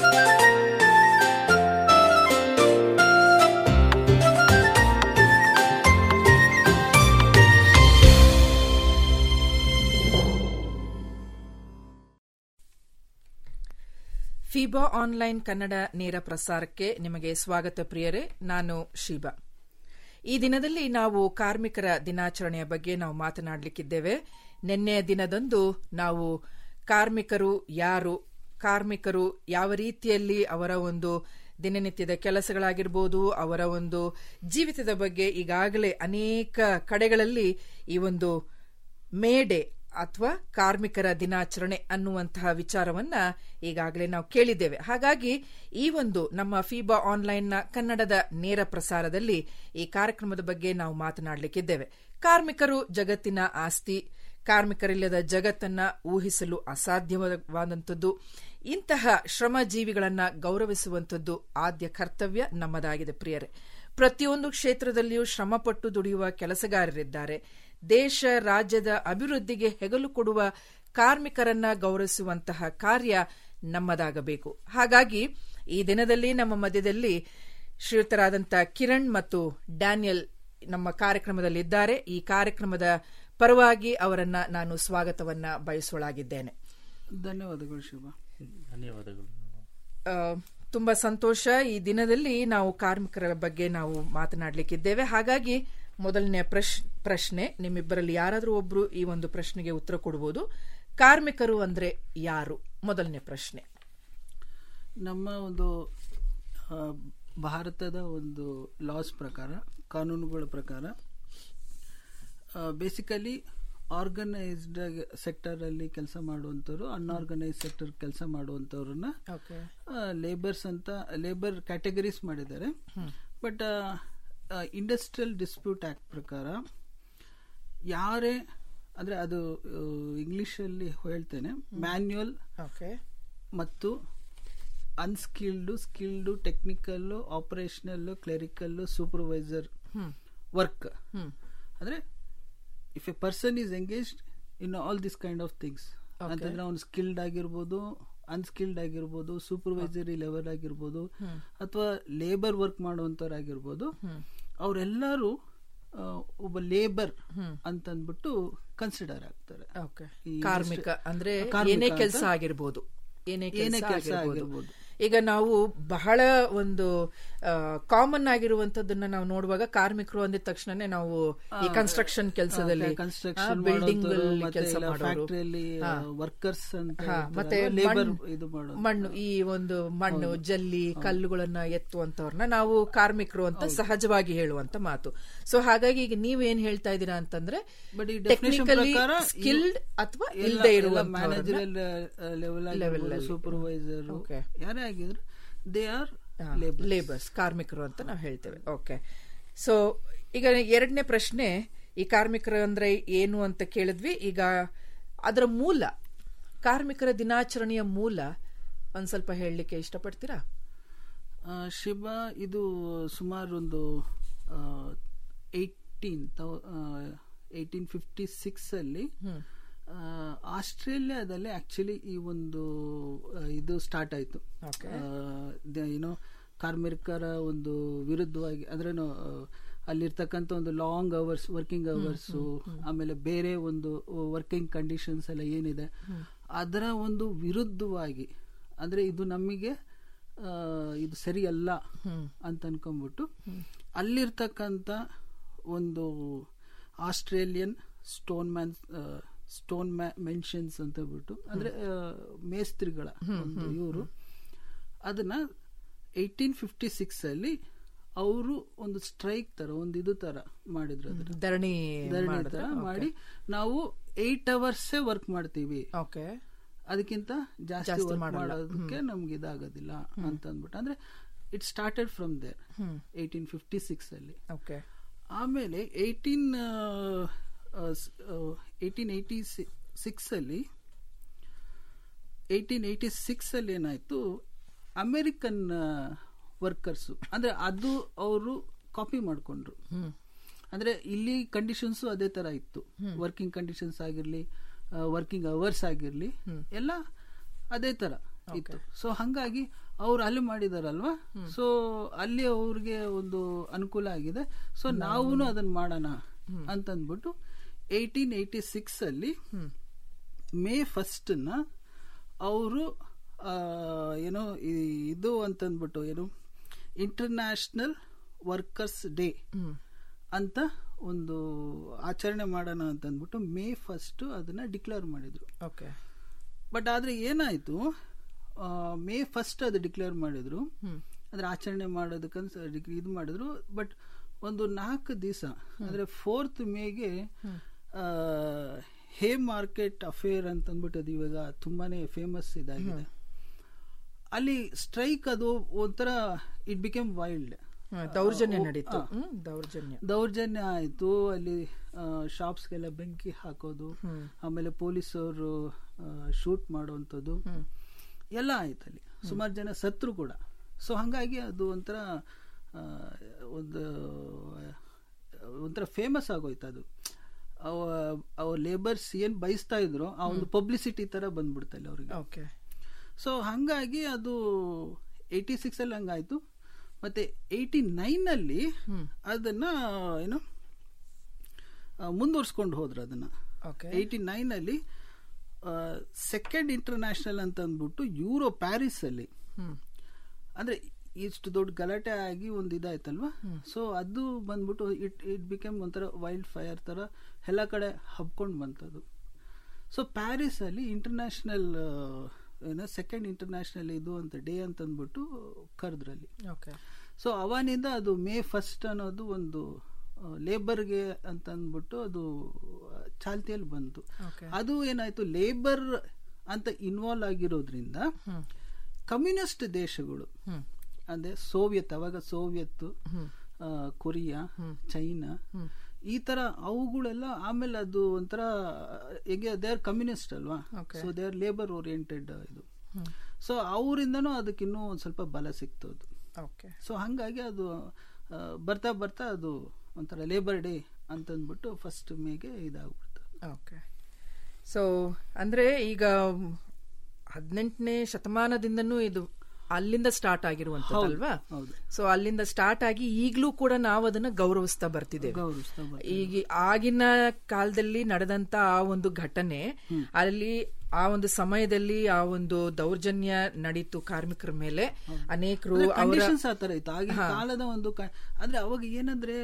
FIBA online Kannada ನೇರ ಪ್ರಸಾರಕ್ಕೆ ನಿಮಗೆ ಸ್ವಾಗತ ಪ್ರಿಯರೇ ನಾನು ಶೀಬಾ ಈ ದಿನದಲ್ಲಿ ನಾವು ಕಾರ್ಮಿಕರ ದಿನಾಚರಣೆಯ ಬಗ್ಗೆ ನಾವು ಮಾತನಾಡಲಿಕ್ಕಿದ್ದೇವೆ ನಿನ್ನೆಯ ದಿನದಂದು ನಾವು ಕಾರ್ಮಿಕರು ಯಾರು ಕಾರ್ಮಿಕರು ಯಾವ ರೀತಿಯಲ್ಲಿ ಅವರ ಒಂದು ದಿನನಿತ್ಯದ ಕೆಲಸಗಳಾಗಿರ್ಬೋದು ಅವರ ಒಂದು ಜೀವಿತದ ಬಗ್ಗೆ ಈಗಾಗಲೇ ಅನೇಕ ಕಡೆಗಳಲ್ಲಿ ಈ ಒಂದು ಮೇಡೆ ಅಥವಾ ಕಾರ್ಮಿಕರ ದಿನಾಚರಣೆ ಅನ್ನುವಂತಹ ವಿಚಾರವನ್ನ ಈಗಾಗಲೇ ನಾವು ಕೇಳಿದ್ದೇವೆ ಹಾಗಾಗಿ ಈ ಒಂದು ನಮ್ಮ ಫೀಬಾ ಆನ್ಲೈನ್ನ ಕನ್ನಡದ ನೇರ ಪ್ರಸಾರದಲ್ಲಿ ಈ ಕಾರ್ಯಕ್ರಮದ ಬಗ್ಗೆ ನಾವು ಮಾತನಾಡಲಿಕ್ಕಿದ್ದೇವೆ ಕಾರ್ಮಿಕರು ಜಗತ್ತಿನ ಆಸ್ತಿ ಕಾರ್ಮಿಕರಿಲ್ಲದ ಜಗತ್ತನ್ನ ಊಹಿಸಲು ಅಸಾಧ್ಯವಾದಂಥದ್ದು ಇಂತಹ ಶ್ರಮಜೀವಿಗಳನ್ನ ಗೌರವಿಸುವಂಥದ್ದು ಆದ್ಯ ಕರ್ತವ್ಯ ನಮ್ಮದಾಗಿದೆ ಪ್ರಿಯರೇ ಪ್ರತಿಯೊಂದು ಕ್ಷೇತ್ರದಲ್ಲಿಯೂ ಶ್ರಮಪಟ್ಟು ದುಡಿಯುವ ಕೆಲಸಗಾರರಿದ್ದಾರೆ ದೇಶ ರಾಜ್ಯದ ಅಭಿವೃದ್ಧಿಗೆ ಹೆಗಲು ಕೊಡುವ ಕಾರ್ಮಿಕರನ್ನ ಗೌರವಿಸುವಂತಹ ಕಾರ್ಯ ನಮ್ಮದಾಗಬೇಕು ಹಾಗಾಗಿ ಈ ದಿನದಲ್ಲಿ ನಮ್ಮ ಮಧ್ಯದಲ್ಲಿ ಶ್ರೀಯುತರಾದಂಥ ಕಿರಣ್ ಮತ್ತು ಡ್ಯಾನಿಯಲ್ ನಮ್ಮ ಕಾರ್ಯಕ್ರಮದಲ್ಲಿದ್ದಾರೆ ಈ ಕಾರ್ಯಕ್ರಮದ ಪರವಾಗಿ ಅವರನ್ನ ನಾನು ಸ್ವಾಗತವನ್ನ ಬಯಸೋಳಾಗಿದ್ದೇನೆ ಧನ್ಯವಾದಗಳು ಶಿವ ಧನ್ಯವಾದಗಳು ಆ, ತುಂಬಾ ಸಂತೋಷ ಈ ದಿನದಲ್ಲಿ ನಾವು ಕಾರ್ಮಿಕರ ಬಗ್ಗೆ ನಾವು ಮಾತನಾಡಲಿಕ್ಕಿದ್ದೇವೆ ಹಾಗಾಗಿ ಮೊದಲನೆಯ ಪ್ರಶ್ ಪ್ರಶ್ನೆ ನಿಮ್ಮಿಬ್ಬರಲ್ಲಿ ಯಾರಾದರೂ ಒಬ್ರು ಈ ಒಂದು ಪ್ರಶ್ನೆಗೆ ಉತ್ತರ ಕೊಡಬಹುದು ಕಾರ್ಮಿಕರು ಅಂದ್ರೆ ಯಾರು ಮೊದಲನೇ ಪ್ರಶ್ನೆ ನಮ್ಮ ಒಂದು ಆ, ಭಾರತದ ಒಂದು ಲಾಸ್ ಪ್ರಕಾರ ಕಾನೂನುಗಳ ಪ್ರಕಾರ ಬೇಸಿಕಲಿ ಆರ್ಗನೈಸ್ಡ್ ಸೆಕ್ಟರ್ ಅಲ್ಲಿ ಕೆಲಸ ಮಾಡುವಂಥವ್ರು ಅನ್ಆರ್ಗನೈಸ್ ಸೆಕ್ಟರ್ ಕೆಲಸ ಮಾಡುವಂಥವ್ರನ್ನ ಓಕೆ ಲೇಬರ್ಸ್ ಅಂತ ಲೇಬರ್ ಕ್ಯಾಟಗರೀಸ್ ಮಾಡಿದ್ದಾರೆ ಬಟ್ ಇಂಡಸ್ಟ್ರಿಯಲ್ ಡಿಸ್ಪ್ಯೂಟ್ ಆಕ್ಟ್ ಪ್ರಕಾರ ಯಾರೇ ಅಂದ್ರೆ ಅದು ಇಂಗ್ಲಿಷಲ್ಲಿ ಹೇಳ್ತೇನೆ ಮ್ಯಾನ್ಯುಯಲ್ ಓಕೆ ಮತ್ತು unskilled skilled technical operational clerical supervisor hmm work hmm ಅಂದ್ರೆ if a person is engaged in all this kind of things ಅಂತಂದ್ರೆ ಅವ್ನು ಸ್ಕಿಲ್ಡ್ ಆಗಿರ್ಬೋದು ಅನ್ಸ್ಕಿಲ್ಡ್ ಆಗಿರ್ಬೋದು ಸೂಪರ್ವೈಸರಿ ಲೆವೆಲ್ ಆಗಿರ್ಬೋದು ಅಥವಾ ಲೇಬರ್ ವರ್ಕ್ ಮಾಡುವಂತವ್ರಾಗಿರ್ಬೋದು ಅವರೆಲ್ಲರೂ ಒಬ್ಬ ಲೇಬರ್ ಅಂತಂದ್ಬಿಟ್ಟು ಕನ್ಸಿಡರ್ ಆಗ್ತಾರೆ ಓಕೆ ಈ ಕಾರ್ಮಿಕ ಅಂದ್ರೆ ಕಾರ್ಮಿಕ ಏನೇ ಅಂತ- ಕೆಲಸ ಆಗಿರ್ಬೋದು ಏನೇ ಏನೇ ಕೆಲಸ ಕೆಲ್ಸ ಆಗಿರ್ಬೋದು ಆಗಿರ್ಬೋದು. ಈಗ ನಾವು ಬಹಳ ಒಂದು ಕಾಮನ್ ಆಗಿರುವಂತದ್ದನ್ನ ನಾವು ನೋಡುವಾಗ ಕಾರ್ಮಿಕರು ಅಂದಿದ ತಕ್ಷಣನೇ ನಾವು ಈ ಕನ್ಸ್ಟ್ರಕ್ಷನ್ ಕೆಲಸದಲ್ಲಿ ಕನ್ಸ್ಟ್ರಕ್ಷನ್ ಬಿಲ್ಡಿಂಗ್ ಕೆಲಸ ಮಾಡೋರು ಫ್ಯಾಕ್ಟ್ರಿಯಲ್ಲಿ ವರ್ಕರ್ಸ್ ಅಂತ ಹಾ, ಮತ್ತೆ ಲೇಬರ್ ಮಣ್ಣು- ಇದು ಮಾಡೋದು ಮಣ್ಣು ಈ ಒಂದು ಮಣ್ಣು ಜಲ್ಲಿ ಕಲ್ಲುಗಳನ್ನ ಎತ್ತುವಂತವ್ರನ್ನ ನಾವು ಕಾರ್ಮಿಕರು ಅಂತ ಸಹಜವಾಗಿ ಹೇಳುವಂತ ಮಾತು ಸೊ ಹಾಗಾಗಿ ಈಗ ನೀವೇನ್ ಹೇಳ್ತಾ ಇದ್ದೀರಾ ಅಂತಂದ್ರೆ ಬಟ್ ಈ ಡೆಫಿನೇಷನ್ ಟೆಕ್ನಿಕಲಿ ಪ್ರಕಾರ ಸ್ಕಿಲ್ಡ್ ಅಥವಾ ಇಲ್ಲದೆ ಇರುವ ಮ್ಯಾನೇಜರಲ್ ಲೆವೆಲ್ Level ಆಗಿರ್ಬೋದು ಅಲ್ಲಿ. Supervisor Okay. ಯಾರೇ ಆಗಿದ್ರು ದೇ ಆರ್ ಲೇಬರ್ ಲೇಬರ್ಸ್ ಕಾರ್ಮಿಕರು ಅಂತ ನಾವು ಹೇಳ್ತೇವೆ ಓಕೆ ಸೊ ಈಗ ಎರಡನೇ ಪ್ರಶ್ನೆ ಈ ಕಾರ್ಮಿಕರು ಅಂದ್ರೆ ಏನು ಅಂತ ಕೇಳಿದ್ವಿ ಈಗ ಅದರ ಮೂಲ ಕಾರ್ಮಿಕರ ದಿನಾಚರಣೆಯ ಮೂಲ ಒಂದ್ ಸ್ವಲ್ಪ ಹೇಳಲಿಕ್ಕೆ ಇಷ್ಟಪಡ್ತೀರಾ ಶಿವ ಇದು ಸುಮಾರು ಒಂದು ಏಯ್ಟೀನ್ ಏಯ್ಟೀನ್ ಫಿಫ್ಟಿ ಸಿಕ್ಸ್ ಅಲ್ಲಿ ಆ, ಆಸ್ಟ್ರೇಲಿಯಾದಲ್ಲಿ ಆಕ್ಚುಲಿ ಈ ಒಂದು ಆ, ಇದು ಸ್ಟಾರ್ಟ್ ಆಯ್ತು Okay. ಏನೋ ಕಾರ್ಮಿಕರ ಒಂದು ವಿರುದ್ಧವಾಗಿ ಅಂದ್ರೆ ಏನು, ಆ, ಅಲ್ಲಿರ್ತಕ್ಕಂಥ ಒಂದು ಲಾಂಗ್ ಅವರ್ಸ್ ವರ್ಕಿಂಗ್ ಅವರ್ಸ್ ಆಮೇಲೆ ಬೇರೆ ಒಂದು ವರ್ಕಿಂಗ್ ಕಂಡೀಷನ್ಸ್ ಎಲ್ಲ ಏನಿದೆ ಅದರ ಒಂದು ವಿರುದ್ಧವಾಗಿ ಅಂದ್ರೆ ಇದು ನಮಗೆ ಆ, ಇದು ಸರಿ ಅಲ್ಲ ಅಂತ ಅನ್ಕೊಂಡ್ಬಿಟ್ಟು ಅಲ್ಲಿರ್ತಕ್ಕಂಥ ಒಂದು Australian stone man stone masons ಅಂತ ಬಿಟ್ಟು ಅಂದ್ರೆ ಆ, ಮೇಸ್ತ್ರಿಗಳ ಒಂದು ಇವರು ಅದನ್ನ ಏಯ್ಟೀನ್ ಫಿಫ್ಟಿ ಸಿಕ್ಸ್ ಅಲ್ಲಿ ಅವರು ಒಂದು ಸ್ಟ್ರೈಕ್ ತರ ಒಂದು ಇದು ತರ ಮಾಡಿದ್ರು ಅದ್ರ ಧರಣಿ ಧರಣಿ ಮಾಡಿದ್ರ ತರ ಮಾಡಿ ನಾವು ಏಟ್ ಅವರ್ಸೇ ವರ್ಕ್ ಮಾಡ್ತೀವಿ ಓಕೆ ಅದಕ್ಕಿಂತ ಜಾಸ್ತಿ ಜಾಸ್ತಿ ವರ್ಕ್ ಮಾಡಲ್ಲ. ಮಾಡೋದಕ್ಕೆ ನಮ್ಗೆ ಇದಾಗೋದಿಲ್ಲ ಅಂತ ಅಂದ್ಬಿಟ್ಟು ಅಂದ್ರೆ it started from there eighteen fifty six ಅಲ್ಲಿ ಓಕೆ ಆಮೇಲೆ ಏಯ್ಟೀನ್ ಏಯ್ಟೀನ್ ಏಯ್ಟಿ ಸಿಕ್ಸ್ ಅಲ್ಲಿ ಏಯ್ಟೀನ್ ಏಯ್ಟಿ ಸಿಕ್ಸ್ ಅಲ್ಲಿ ಏನಾಯ್ತು ಅಮೆರಿಕನ್ ವರ್ಕರ್ಸ್ ಅಂದ್ರೆ ಅದು ಅವರು ಕಾಪಿ ಮಾಡ್ಕೊಂಡ್ರು ಅಂದ್ರೆ ಇಲ್ಲಿ ಕಂಡೀಷನ್ಸ್ ಅದೇ ತರ ಇತ್ತು ವರ್ಕಿಂಗ್ ಕಂಡೀಷನ್ಸ್ ಆಗಿರ್ಲಿ ವರ್ಕಿಂಗ್ ಅವರ್ಸ್ ಆಗಿರ್ಲಿ ಎಲ್ಲ ಅದೇ ತರ ಇತ್ತು ಸೊ ಹಂಗಾಗಿ ಅವ್ರು ಅಲ್ಲಿ ಮಾಡಿದಾರಲ್ವಾ ಸೊ ಅಲ್ಲಿ ಅವ್ರಿಗೆ ಒಂದು ಅನುಕೂಲ ಆಗಿದೆ ಸೊ ನಾವು ಅದನ್ನ ಮಾಡೋಣ ಅಂತಂದ್ಬಿಟ್ಟು ಏಯ್ಟೀನ್ ಏಯ್ಟಿ ಸಿಕ್ಸ್ ಅಲ್ಲಿ ಮೇ ಫಸ್ಟ್ ನ ಅವರು ಏನೋ ಈ- ಇದು ಅಂತಂದ್ಬಿಟ್ಟು ಏನು ಇಂಟರ್ನ್ಯಾಷನಲ್ ವರ್ಕರ್ಸ್ ಡೇ ಅಂತ ಒಂದು ಆಚರಣೆ ಮಾಡೋಣ ಅಂತಂದ್ಬಿಟ್ಟು ಮೇ ಫಸ್ಟ್ ಅದನ್ನ ಡಿಕ್ಲೇರ್ ಮಾಡಿದ್ರು ಓಕೆ ಬಟ್ ಆದ್ರೆ ಏನಾಯ್ತು ಆ, ಮೇ ಫಸ್ಟ್ ಅದು ಡಿಕ್ಲೇರ್ ಮಾಡಿದ್ರು ಅಂದ್ರೆ ಆಚರಣೆ ಮಾಡೋದಕ್ಕಂತ ಇದು ಮಾಡಿದ್ರು ಬಟ್ ಒಂದು ನಾಲ್ಕು ದಿವಸ ಅಂದ್ರೆ ಫೋರ್ತ್ ಮೇಗೆ ಹೇ ಮಾರ್ಕೆಟ್ ಅಫೇರ್ ಅಂತ ಅಂದ್ಬಿಟ್ಟು ಅದು ಇವಾಗ ತುಂಬಾನೇ ಫೇಮಸ್ ಇದಾಗಿದೆ ಅಲ್ಲಿ ಸ್ಟ್ರೈಕ್ ಅದು ಒಂಥರ ಇಟ್ ಬಿಕೇಮ್ ವೈಲ್ಡ್ ದೌರ್ಜನ್ಯ ನಡೀತು ಹ್ಮ್ ದೌರ್ಜನ್ಯ ದೌರ್ಜನ್ಯ ಆಯ್ತು ಅಲ್ಲಿ ಶಾಪ್ಸ್ಗೆಲ್ಲ ಬೆಂಕಿ ಹಾಕೋದು ಆಮೇಲೆ ಪೊಲೀಸರು ಶೂಟ್ ಮಾಡುವಂಥದ್ದು ಎಲ್ಲ ಆಯ್ತು ಅಲ್ಲಿ ಸುಮಾರು ಜನ ಸತ್ರು ಕೂಡ ಸೊ ಹಂಗಾಗಿ ಅದು ಒಂಥರ ಆ, ಒಂದು ಒಂಥರ ಫೇಮಸ್ ಆಗೋಯ್ತು ಅದು ಅವ್ರ ಲೇಬರ್ಸ್ ಏನ್ ಬಯಸ್ತಾ ಇದ್ರು ಆ ಒಂದು ಪಬ್ಲಿಸಿಟಿ ತರ ಬಂದ್ಬಿಡ್ತಲ್ಲ ಅವ್ರಿಗೆ ಓಕೆ ಸೊ ಹಂಗಾಗಿ ಅದು ಏಯ್ಟಿ ಸಿಕ್ಸ್ ಅಲ್ಲಿ ಹಂಗಾಯ್ತು ಮತ್ತೆ ಏಯ್ಟಿ ನೈನ್ ಅಲ್ಲಿ ಅದನ್ನ ಏನು ಮುಂದುವರ್ಸ್ಕೊಂಡು ಹೋದ್ರು ಅದನ್ನ ಓಕೆ ಏಯ್ಟಿ ನೈನ್ ಅಲ್ಲಿ ಸೆಕೆಂಡ್ ಇಂಟರ್ನ್ಯಾಷನಲ್ ಅಂತ ಅಂದ್ಬಿಟ್ಟು ಯೂರೋ ಪ್ಯಾರಿಸ್ ಅಲ್ಲಿ ಹ್ಮ್ ಅಂದ್ರೆ ಇಷ್ಟು ದೊಡ್ಡ ಗಲಾಟೆ ಆಗಿ ಒಂದು ಇದಾಯ್ತಲ್ವಾ ಸೊ ಅದು ಬಂದ್ಬಿಟ್ಟು ಇಟ್ ಇಟ್ ಬಿಕೇಮ್ ಒಂಥರ ವೈಲ್ಡ್ ಫೈರ್ ತರ ಎಲ್ಲ ಕಡೆ ಹಬ್ಕೊಂಡು ಬಂತದು ಸೊ ಪ್ಯಾರಿಸ್ ಅಲ್ಲಿ ಇಂಟರ್ನ್ಯಾಷನಲ್ ಏನೋ ಸೆಕೆಂಡ್ ಇಂಟರ್ನ್ಯಾಷನಲ್ ಇದು ಅಂತ ಡೇ ಅಂತ ಅಂದ್ಬಿಟ್ಟು ಕರೆದ್ರಲ್ಲಿ ಓಕೆ ಸೊ ಅವನಿಂದ ಅದು ಮೇ ಫಸ್ಟ್ ಅನ್ನೋದು ಒಂದು ಲೇಬರ್ಗೆ ಅಂತ ಅಂದ್ಬಿಟ್ಟು ಅದು ಆ, ಚಾಲ್ತಿಯಲ್ಲಿ ಬಂತು ಓಕೆ ಅದು ಏನಾಯ್ತು ಲೇಬರ್ ಅಂತ ಇನ್ವಾಲ್ವ್ ಆಗಿರೋದ್ರಿಂದ ಹ್ಮ್ ಕಮ್ಯುನಿಸ್ಟ್ ದೇಶಗಳು ಹ್ಮ್ ಅಂದ್ರೆ ಸೋವಿಯತ್ ಅವಾಗ ಸೋವಿಯತ್ ಹ್ಮ್ ಆ, ಕೊರಿಯಾ ಹ್ಮ್. ಚೈನಾ ಹ್ಮ್ ಈ ತರ ಅವುಗಳೆಲ್ಲ ಆಮೇಲೆ ಅದು ಒಂಥರ ಹೇಗೆ ದೇ ಆರ್ ಕಮ್ಯುನಿಸ್ಟ್ ಅಲ್ವಾ Okay. So they are labour oriented ಇದು ಹ್ಮ್ ಸೊ ಅವರಿಂದನೂ ಅದಕ್ಕೆ ಇನ್ನೂ ಒಂದ್ ಸ್ವಲ್ಪ ಬಲ ಸಿಕ್ತು ಅದು ಓಕೆ ಸೊ ಹಂಗಾಗಿ ಅದು ಆ, ಬರ್ತಾ ಬರ್ತಾ ಅದು ಒಂಥರ ಲೇಬರ್ ಡೇ ಅಂತಂದ್ಬಿಟ್ಟು ಫಸ್ಟ್ ಮೇಗೆ ಇದಾಗ್ಬಿಡ್ತು ಓಕೆ ಸೊ ಅಂದ್ರೆ ಈಗ ಹದಿನೆಂಟನೇ ಶತಮಾನದಿಂದನೂ ಇದು ಅಲ್ಲಿಂದ ಸ್ಟಾರ್ಟ್ ಆಗಿರುವಂತದ್ದಲ್ವಾ ಹೌದು ಸೊ ಅಲ್ಲಿಂದ ಸ್ಟಾರ್ಟ್ ಆಗಿ ಈಗಲೂ ಕೂಡ ನಾವು ಅದನ್ನ ಗೌರವಿಸ್ತಾ ಬರ್ತಿದ್ದೇವೆ ಗೌರವಿಸ್ತಾ ಬರ್ತಾರೆ. ಈಗ ಆಗಿನ ಕಾಲದಲ್ಲಿ ನಡೆದಂತ ಆ ಒಂದು ಘಟನೆ ಅಲ್ಲಿ ಆ ಒಂದು ಸಮಯದಲ್ಲಿ ಆ ಒಂದು ದೌರ್ಜನ್ಯ ನಡೀತು ಕಾರ್ಮಿಕರ ಮೇಲೆ ಅನೇಕರು ಅವರ ಕಂಡೀಷನ್ಸ್ ಆ ತರ ಇತ್ತು ಆಗಿನ ಕಾಲದ ಒಂದು ಕ- ಅಂದ್ರೆ ಅವಾಗ ಏನಂದ್ರೆ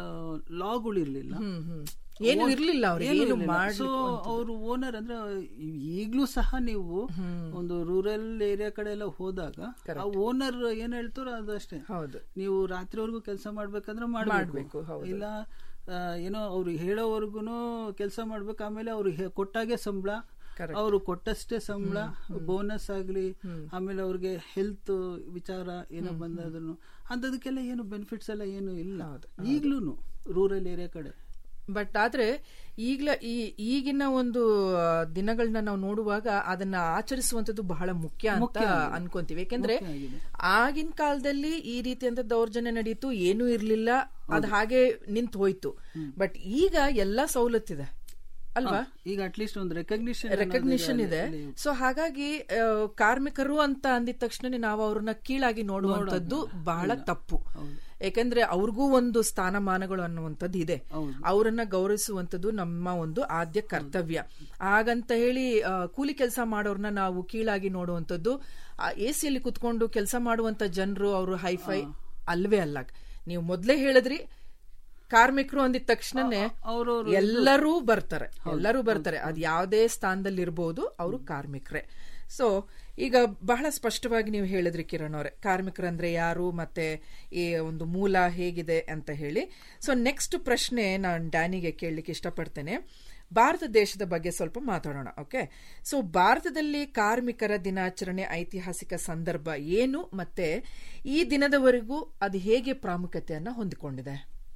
ಲಾಗಳು ಇರ್ಲಿಲ್ಲ ಹ್ಮ್ ಹ್ಮ್ ಏನು ಇರ್ಲಿಲ್ಲ ಅವ್ರಿಗೆ ಏನು ಮಾಡಿ ಸೊ ಅವರು ಓನರ್ ಅಂದ್ರೆ ಈಗ್ಲೂ ಸಹ ನೀವು ಒಂದು ರೂರಲ್ ಏರಿಯಾ ಕಡೆ ಎಲ್ಲ ಹೋದಾಗ ಆ ಓನರ್ ಏನ್ ಹೇಳ್ತಾರೋ ಅದಷ್ಟೇ ಹೌದು ನೀವು ರಾತ್ರಿವರೆಗೂ ಕೆಲಸ ಮಾಡ್ಬೇಕಂದ್ರೆ ಮಾಡ್ಬೇಕು, ಮಾಡ್ಬೇಕು ಹೌದು. ಇಲ್ಲ ಆ, ಏನೋ ಅವ್ರು ಹೇಳೋವರೆಗೂ ಕೆಲಸ ಮಾಡ್ಬೇಕು ಆಮೇಲೆ ಅವ್ರು ಹೇ- ಕೊಟ್ಟಾಗೆ ಸಂಬಳ Correct. ಅವರು ಕೊಟ್ಟಷ್ಟೇ ಸಂಬಳ ಬೋನಸ್ ಆಗ್ಲಿ ಆಮೇಲೆ ಅವ್ರಿಗೆ ಹೆಲ್ತ್ ವಿಚಾರ ಏನೋ ಬಂದದನ್ನು ಅಂತದಕ್ಕೆಲ್ಲ ಏನು ಬೆನಿಫಿಟ್ಸ್ ಎಲ್ಲ ಏನು ಇಲ್ಲ ಈಗ್ಲೂನು ರೂರಲ್ ಏರಿಯಾ ಕಡೆ ಬಟ್ ಆದ್ರೆ ಈಗ್ಲ ಈ ಈಗಿನ ಒಂದು ಆ, ದಿನಗಳನ್ನ ನಾವು ನೋಡುವಾಗ ಅದನ್ನ ಆಚರಿಸುವಂತದ್ದು ಬಹಳ ಮುಖ್ಯ ಅಂತ ಅನ್ಕೊಂತೀವಿ ಯಾಕೆಂದ್ರೆ ಮುಖ್ಯ ಆಗಿದೆ. ಆಗಿನ ಕಾಲದಲ್ಲಿ ಈ ರೀತಿಯಂತ ದೌರ್ಜನ್ಯ ನಡೀತು ಏನೂ ಇರ್ಲಿಲ್ಲ ಅದ್ ಹಾಗೆ ನಿಂತು ಹೋಯ್ತು ಬಟ್ ಈಗ ಎಲ್ಲಾ ಸವಲತ್ತಿದೆ ಅಲ್ವಾ ಈಗ ಅಟ್ಲೀಸ್ಟ್ ಒಂದು ರೆಕಗ್ನಿಷನ್ ರೆಕಗ್ನಿಷನ್ ಇದೆ ಸೊ ಹಾಗಾಗಿ ಆ, ಕಾರ್ಮಿಕರು ಅಂತ ಅಂದಿದ ತಕ್ಷಣ ನಾವು ಅವ್ರನ್ನ ಕೀಳಾಗಿ ನೋಡುವಂತದ್ದು ಬಹಳ ತಪ್ಪು ಯಾಕಂದ್ರೆ ಅವ್ರಿಗೂ ಒಂದು ಸ್ಥಾನಮಾನಗಳು ಅನ್ನುವಂಥದ್ದು ಇದೆ ಹೌದು. ಅವರನ್ನ ಗೌರವಿಸುವಂತದ್ದು ನಮ್ಮ ಒಂದು ಆದ್ಯ ಕರ್ತವ್ಯ ಹಾಗಂತ ಹೇಳಿ ಆ, ಕೂಲಿ ಕೆಲಸ ಮಾಡೋರ್ನ ನಾವು ಕೀಳಾಗಿ ನೋಡುವಂಥದ್ದು ಎ ಸಿಯಲ್ಲಿ ಕುತ್ಕೊಂಡು ಕೆಲಸ ಮಾಡುವಂತ ಜನರು ಅವರು ಹೈಫೈ ಅಲ್ವೇ ಅಲ್ಲ ನೀವು ಮೊದ್ಲೇ ಹೇಳಿದ್ರಿ ಕಾರ್ಮಿಕರು ಅಂದಿದ ತಕ್ಷಣನೇ ಅವ್ರವ್ರು ಎಲ್ಲರೂ ಬರ್ತಾರೆ ಎಲ್ಲರೂ ಬರ್ತಾರೆ ಅದು ಯಾವುದೇ ಸ್ಥಾನದಲ್ಲಿ ಇರಬಹುದು ಅವರು ಕಾರ್ಮಿಕರೇ ಸೊ ಈಗ ಬಹಳ ಸ್ಪಷ್ಟವಾಗಿ ನೀವು ಹೇಳಿದ್ರಿ ಕಿರಣ್ ಅವರೇ ಕಾರ್ಮಿಕರಂದ್ರೆ ಯಾರು ಮತ್ತೆ ಈ ಒಂದು ಮೂಲ ಹೇಗಿದೆ ಅಂತ ಹೇಳಿ ಸೊ ನೆಕ್ಸ್ಟ್ ಪ್ರಶ್ನೆ ನಾನು ಡ್ಯಾನಿಗೆ ಕೇಳಲಿಕ್ಕೆ ಇಷ್ಟಪಡ್ತೇನೆ ಭಾರತ ದೇಶದ ಬಗ್ಗೆ ಸ್ವಲ್ಪ ಮಾತಾಡೋಣ ಓಕೆ ಸೊ ಭಾರತದಲ್ಲಿ ಕಾರ್ಮಿಕರ ದಿನಾಚರಣೆ ಐತಿಹಾಸಿಕ ಸಂದರ್ಭ ಏನು ಮತ್ತೆ ಈ ದಿನದವರೆಗೂ ಅದು ಹೇಗೆ ಪ್ರಾಮುಖ್ಯತೆಯನ್ನ ಹೊಂದಿಕೊಂಡಿದೆ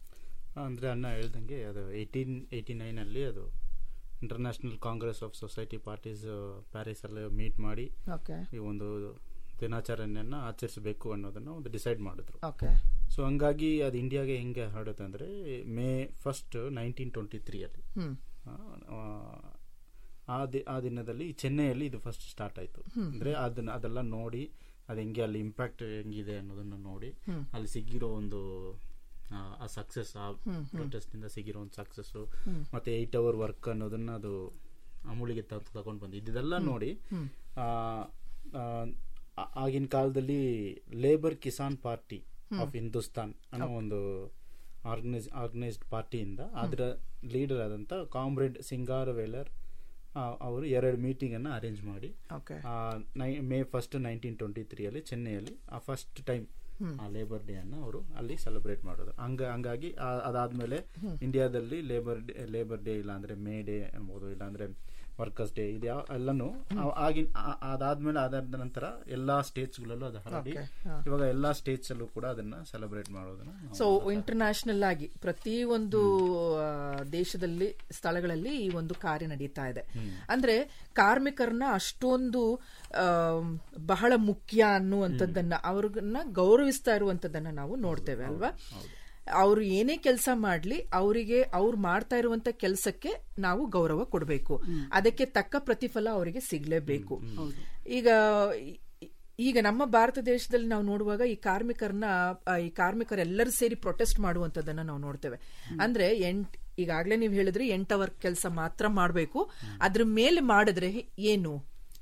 ಅಂದರೆ ಅಣ್ಣ ಹೇಳ್ದಂಗೆ ಅದು ಏಯ್ಟೀನ್ ಏಯ್ಟಿ ನೈನಲ್ಲಿ ಅದು international congress of society parties ಪ್ಯಾರಿಸಲ್ಲಿ ಮೀಟ್ ಮಾಡಿ ಓಕೆ ಈ ಒಂದು ದಿನಾಚರಣೆಯನ್ನು ಆಚರಿಸಬೇಕು ಅನ್ನೋದನ್ನು ಒಂದು ಡಿಸೈಡ್ ಮಾಡಿದ್ರು ಓಕೆ ಸೊ ಹಂಗಾಗಿ ಅದು ಇಂಡಿಯಾಗೆ ಹೆಂಗೆ ಹರಡುತ್ತೆ ಅಂದರೆ ಮೇ ಫಸ್ಟ್ ನೈನ್ಟೀನ್ ಟ್ವೆಂಟಿ ತ್ರೀಯಲ್ಲಿ ಹ್ಮ್ ಆ ದಿ- ಆ ದಿನದಲ್ಲಿ ಚೆನ್ನೈಯಲ್ಲಿ ಇದು ಫಸ್ಟ್ ಸ್ಟಾರ್ಟ್ ಆಯ್ತು ಅಂದ್ರೆ ಅದನ್ನ ಅದೆಲ್ಲ ನೋಡಿ ಅದು ಹೆಂಗೆ ಅಲ್ಲಿ ಇಂಪ್ಯಾಕ್ಟ್ ಹೆಂಗಿದೆ ಅನ್ನೋದನ್ನ ನೋಡಿ ಅಲ್ಲಿ ಸಿಗಿರೋ ಒಂದು ಆ, ಆ ಸಕ್ಸಸ್ ಆ ಪ್ರೊಟೆಸ್ಟ್ ಇಂದ ಸಿಗಿರೋ ಒಂದು ಸಕ್ಸಸ್ ಮತ್ತೆ ಏಟ್ ಅವರ್ ವರ್ಕ್ ಅನ್ನೋದನ್ನ ಅದು ಅಮೂಲಿಗೆ ತಗೊಂಡು ಬಂದು ಇದೆಲ್ಲ ನೋಡಿ ಆ, ಆ, ಆ- ಆಗಿನ ಕಾಲದಲ್ಲಿ labour Kisan party of Hindustan ಅನ್ನೋ ಒಂದು ಆರ್ಗನೈಸ್ ಆರ್ಗನೈಸ್ಡ್ ಪಾರ್ಟಿಯಿಂದ ಅದರ ಲೀಡರ್ ಆದಂತ ಕಾಮ್ರೇಡ್ ಸಿಂಗಾರವೇಲರ್ ಆ, ಅವರು ಎರಡು ಮೀಟಿಂಗ್ ಅನ್ನ ಅರೇಂಜ್ ಮಾಡಿ ಓಕೆ ಆ, ನೈ- ಮೇ ಫಸ್ಟ್ ನೈನ್ಟೀನ್ ಟ್ವೆಂಟಿ ತ್ರೀಯಲ್ಲಿ ಚೆನ್ನೈಯಲ್ಲಿ ಆ ಫಸ್ಟ್ ಟೈಮ್ ಆ ಲೇಬರ್ ಡೇ ಅನ್ನ ಅವರು ಅಲ್ಲಿ ಸೆಲೆಬ್ರೇಟ್ ಮಾಡೋದು ಹಂಗ ಹಂಗಾಗಿ ಆ- ಅದಾದ್ಮೇಲೆ ಇಂಡಿಯಾದಲ್ಲಿ ಲೇಬರ್ ಡೇ ಲೇಬರ್ ಡೇ ಇಲ್ಲ ಅಂದ್ರೆ ಮೇ ಡೇ ಅನ್ಬೋದು ಇಲ್ಲ ಅಂದ್ರೆ ವರ್ಕರ್ಸ್ ಡೇ ಇದು ಯಾವ ಎಲ್ಲಾನು ಆ- ಆಗಿನ ಆ- ಅದಾದ್ಮೇಲೆ ಅದಾದ ನಂತರ ಎಲ್ಲಾ ಸ್ಟೇಟ್ಸ್ ಗಳಲ್ಲೂ ಅದು ಹರಡಿ Okay, ಹಾ. ಇವಾಗ ಎಲ್ಲಾ ಸ್ಟೇಟ್ಸ್ ಅಲ್ಲೂ ಕೂಡ ಅದನ್ನ ಸೆಲೆಬ್ರೇಟ್ ಮಾಡೋದನ್ನ ನಾವು ಸೊ ಇಂಟರ್ನ್ಯಾಷನಲ್ ಆಗಿ ಪ್ರತಿ ಒಂದು ಆ, ದೇಶದಲ್ಲಿ ಸ್ಥಳಗಳಲ್ಲಿ ಈ ಒಂದು ಕಾರ್ಯ ನಡೀತಾ ಇದೆ ಅಂದ್ರೆ ಕಾರ್ಮಿಕರನ್ನ ಅಷ್ಟೊಂದು ಆ, ಬಹಳ ಮುಖ್ಯ ಅನ್ನುವಂಥದ್ದನ್ನ ಅವ್ರನ್ನ ಗೌರವಿಸ್ತಾ ಇರುವಂತದ್ದನ್ನ ನಾವು ನೋಡ್ತೇವೆ ಅಲ್ವಾ ಅವರು ಏನೇ ಕೆಲಸ ಮಾಡ್ಲಿ ಅವರಿಗೆ ಅವ್ರು ಮಾಡ್ತಾ ಇರುವಂತ ಕೆಲಸಕ್ಕೆ ನಾವು ಗೌರವ ಕೊಡಬೇಕು ಅದಕ್ಕೆ ತಕ್ಕ ಪ್ರತಿಫಲ ಅವರಿಗೆ ಸಿಗ್ಲೇಬೇಕು ಈಗ ಈ- ಈಗ ನಮ್ಮ ಭಾರತ ದೇಶದಲ್ಲಿ ನಾವು ನೋಡುವಾಗ ಈ ಕಾರ್ಮಿಕರನ್ನ ಆ, ಈ ಕಾರ್ಮಿಕರೆಲ್ಲರೂ ಸೇರಿ ಪ್ರೊಟೆಸ್ಟ್ ಮಾಡುವಂತದನ್ನ ನಾವು ನೋಡ್ತೇವೆ ಅಂದ್ರೆ ಎಂಟ್ ಈಗಾಗ್ಲೇ ನೀವು ಹೇಳಿದ್ರಿ ಎಂಟ್ ಅವರ್ ಕೆಲಸ ಮಾತ್ರ ಮಾಡಬೇಕು ಅದ್ರ ಮೇಲೆ ಮಾಡಿದ್ರೆ ಏನು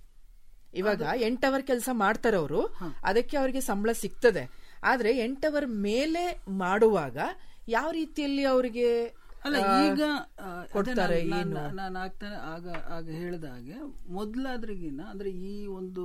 ಇವಾಗ ಎಂಟ್ ಅವರ್ ಕೆಲಸ ಮಾಡ್ತಾರೆ ಅವರು ಅದಕ್ಕೆ ಅವರಿಗೆ ಸಂಬಳ ಸಿಗ್ತದೆ ಆದ್ರೆ ಎಂಟ್ ಅವರ್ ಮೇಲೆ ಮಾಡುವಾಗ ಯಾವ ರೀತಿಯಲ್ಲಿ ಅವರಿಗೆ ಅಲ್ಲ ಈಗ ಆ, ಅದೇ ಕೊಡ್ತಾರೆ ನಾನ್- ಏನು? ನಾನ್- ನಾನು ಆಗ್ತಾನೆ ಆಗ ಆಗ ಹೇಳಿದ ಹಾಗೆ ಮೊದ್ಲಾದ್ರಿಗಿನ ಅಂದ್ರೆ ಈ ಒಂದು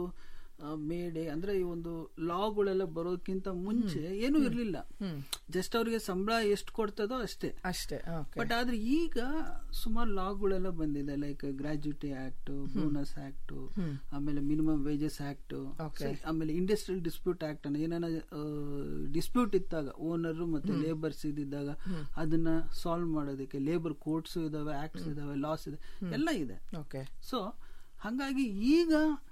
ಮೇಡೆ ಅಂದ್ರೆ ಈ ಒಂದು ಲಾಗಳೆಲ್ಲ ಬರೋಕ್ಕಿಂತ ಮುಂಚೆ ಏನೂ ಇರ್ಲಿಲ್ಲ ಜಸ್ಟ್ ಅವ್ರಿಗೆ ಸಂಬಳ ಎಷ್ಟು ಕೊಡ್ತದೋ ಅಷ್ಟೇ ಅಷ್ಟೇ ಓಕೆ ಬಟ್ ಆದ್ರೆ ಈಗ ಸುಮಾರು ಲಾಗಳೆಲ್ಲ ಬಂದಿದೆ like gratuity act bonus act ಆಮೇಲೆ ಮಿನಿಮಮ್ ವೇಜಸ್ ಆಕ್ಟ್ Okay. ಆಮೇಲೆ ಇಂಡಸ್ಟ್ರಿಯಲ್ ಡಿಸ್ಪ್ಯೂಟ್ ಆಕ್ಟ್ ಅನ್ನ ಏನಾನ ಡಿಸ್ಪ್ಯೂಟ್ ಇದ್ದಾಗ ಓನರ್ ಮತ್ತೆ ಲೇಬರ್ಸ್ ಇದ್ದಿದ್ದಾಗ ಅದನ್ನ ಸಾಲ್ವ್ ಮಾಡೋದಕ್ಕೆ ಲೇಬರ್ ಕೋರ್ಟ್ಸ್ ಇದಾವೆ ಆಕ್ಟ್ಸ್ ಇದಾವೆ ಲಾಸ್ ಇದೆ ಎಲ್ಲ ಇದೆ ಓಕೆ ಸೊ ಹಂಗಾಗಿ ಈಗ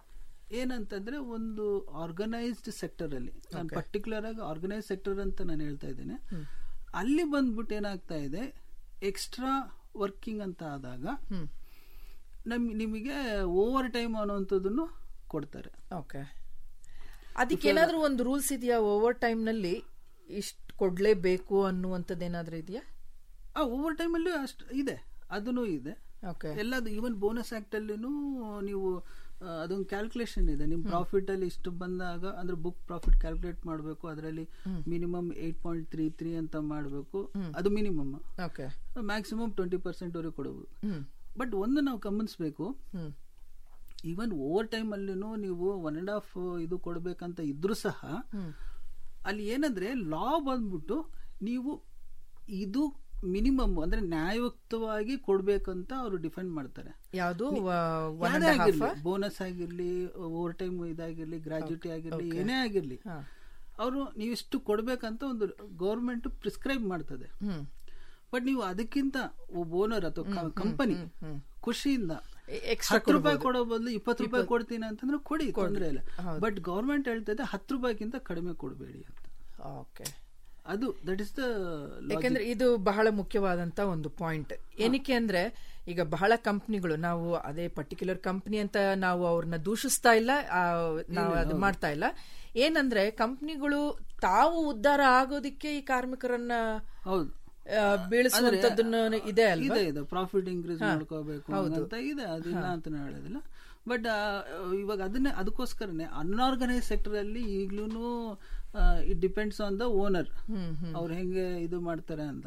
ಏನಂತಂದ್ರೆ ಒಂದು ಆರ್ಗನೈಸ್ಡ್ ಸೆಕ್ಟರ್ ಅಲ್ಲಿ ನಾನು ಪರ್ಟಿಕ್ಯುಲರ್ ಆಗಿ ಆರ್ಗನೈಸ್ ಸೆಕ್ಟರ್ ಅಂತ ನಾನು ಹೇಳ್ತಾ ಇದ್ದೇನೆ ಅಲ್ಲಿ ಬಂದ್ಬಿಟ್ಟು ಏನಾಗ್ತಾ ಇದೆ ಎಕ್ಸ್ಟ್ರಾ ವರ್ಕಿಂಗ್ ಅಂತ ಆದಾಗ ಹ್ಮ್ ನಮ್ ನಿಮಗೆ ಓವರ್ ಟೈಮ್ ಅನ್ನುವಂಥದ್ದನ್ನು ಕೊಡ್ತಾರೆ ಓಕೆ ಅದಕ್ಕೇನಾದ್ರೂ ಒಂದು ರೂಲ್ಸ್ ಇದೆಯಾ ಓವರ್ ಟೈಮ್ ನಲ್ಲಿ ಇಷ್ಟು ಕೊಡ್ಲೇಬೇಕು ಅನ್ನುವಂಥದ್ದು ಏನಾದ್ರೂ ಇದೆಯಾ ಆ ಓವರ್ ಟೈಮ್ ಅಲ್ಲಿ ಅಷ್ಟು ಇದೆ ಅದನ್ನು ಇದೆ ಓಕೆ ಎಲ್ಲದು ಈವನ್ ಬೋನಸ್ ಆಕ್ಟ್ ಅಲ್ಲಿನೂ ನೀವು ಆ, ಅದೊಂದು ಕ್ಯಾಲ್ಕುಲೇಷನ್ ಇದೆ ನಿಮ್ ಪ್ರಾಫಿಟ್ ಅಲ್ಲಿ ಇಷ್ಟು ಬಂದಾಗ ಅಂದ್ರೆ ಬುಕ್ ಪ್ರಾಫಿಟ್ ಕ್ಯಾಲ್ಕುಲೇಟ್ ಮಾಡಬೇಕು ಅದರಲ್ಲಿ minimum eight point three three ಅಂತ ಮಾಡಬೇಕು ಅದು minimum okay maximum twenty percent ವರೆಗೆ ಕೊಡಬಹುದು ಹ್ಮ್ ಬಟ್ ಒಂದು ನಾವು ಗಮನಿಸಬೇಕು ಹ್ಮ್ ಈವನ್ ಓವರ್ ಟೈಮ್ ಅಲ್ಲಿನೂ ನೀವು ಒನ್ ಅಂಡ್ ಹಾಫ್ ಇದು ಕೊಡ್ಬೇಕಂತ ಇದ್ರೂ ಸಹ ಹ್ಮ್ ಅಲ್ಲಿ ಏನಂದ್ರೆ ಲಾ ಬಂದ್ಬಿಟ್ಟು ನೀವು ಇದು ಮಿನಿಮಮ್ ಅಂದ್ರೆ ನ್ಯಾಯಯುಕ್ತವಾಗಿ ಕೊಡ್ಬೇಕಂತ ಅವರು ಡಿಫೆಂಡ್ ಮಾಡ್ತಾರೆ ಯಾವುದು ಯಾರೇ ಆಗಿರ್ಲಿ ಬೋನಸ್ ಆಗಿರ್ಲಿ ಓವರ್ ಟೈಮ್ ಇದಾಗಿರ್ಲಿ ಗ್ರಾಜ್ಯುಟಿ ಆಗಿರ್ಲಿ ಏನೇ ಆಗಿರ್ಲಿ ಹಾ. ಅವರು ನೀವಿಷ್ಟು ಕೊಡ್ಬೇಕಂತ ಒಂದು ಗೌರ್ಮೆಂಟ್ ಪ್ರಿಸ್ಕ್ರೈಬ್ ಮಾಡ್ತದೆ ಹ್ಮ್ ಬಟ್ ನೀವು ಅದಕ್ಕಿಂತ ಒಬ್ಬ ಓನರ್ ಅಥವಾ ಕಂಪನಿ ಖುಷಿಯಿಂದ ಎಕ್ಸ್ಟ್ರಾ ಹತ್ತು ರೂಪಾಯಿ ಕೊಡೋ ಬದಲು ಇಪ್ಪತ್ತು ರೂಪಾಯಿ ಕೊಡ್ತೀನಿ ಅಂತಂದ್ರೆ ಕೊಡಿ ತೊಂದ್ರೆ ಇಲ್ಲ ಬಟ್ ಗೌರ್ಮೆಂಟ್ ಹೇಳ್ತದೆ ಹತ್ತು ರೂಪಾಯಿಗಿಂತ ಕಡಿಮೆ ಕೊಡಬೇಡಿ ಅಂತ ಓಕೆ ಅದು ದಟ್ ಇಸ್ ದ ಯಾಕಂದ್ರೆ ಇದು ಬಹಳ ಮುಖ್ಯವಾದಂತ ಒಂದು ಪಾಯಿಂಟ್ ಏನಕ್ಕೆ ಅಂದ್ರೆ ಈಗ ಬಹಳ ಕಂಪ್ನಿಗಳು ನಾವು ಅದೇ ಪರ್ಟಿಕ್ಯುಲರ್ ಕಂಪ್ನಿ ಅಂತ ನಾವು ಅವ್ರನ್ನ ದೂಷಿಸ್ತಾ ಇಲ್ಲ ಆ, ನಾವು ಅದು ಮಾಡ್ತಾ ಇಲ್ಲ ಏನಂದ್ರೆ ಕಂಪ್ನಿಗಳು ತಾವು ಉದ್ಧಾರ ಆಗೋದಿಕ್ಕೆ ಈ ಕಾರ್ಮಿಕರನ್ನ ಹೌದು ಆ, ಬೀಳಿಸುವಂತದ್ದನ್ನ ಇದೆ ಅಲ್ವಾ ಇದೆ ಇದೆ ಪ್ರಾಫಿಟ್ ಇನ್ಕ್ರೀಸ್ ಮಾಡ್ಕೋಬೇಕು ಅಂತ ಇದೆ ಅದಿಲ್ಲ ಅಂತ ನಾನು ಹೇಳೋದಿಲ್ಲ ಬಟ್ ಇವಾಗ ಅದನ್ನೇ ಅದಕ್ಕೋಸ್ಕರನೇ ಅನ್ಆರ್ಗನೈಸ್ ಸೆಕ್ಟರ್ ಅಲ್ಲಿ ಈಗ್ಲೂ it depends on the owner ಅವ್ರು ಹೆಂಗೆ ಇದು ಮಾಡ್ತಾರೆ ಅಂತ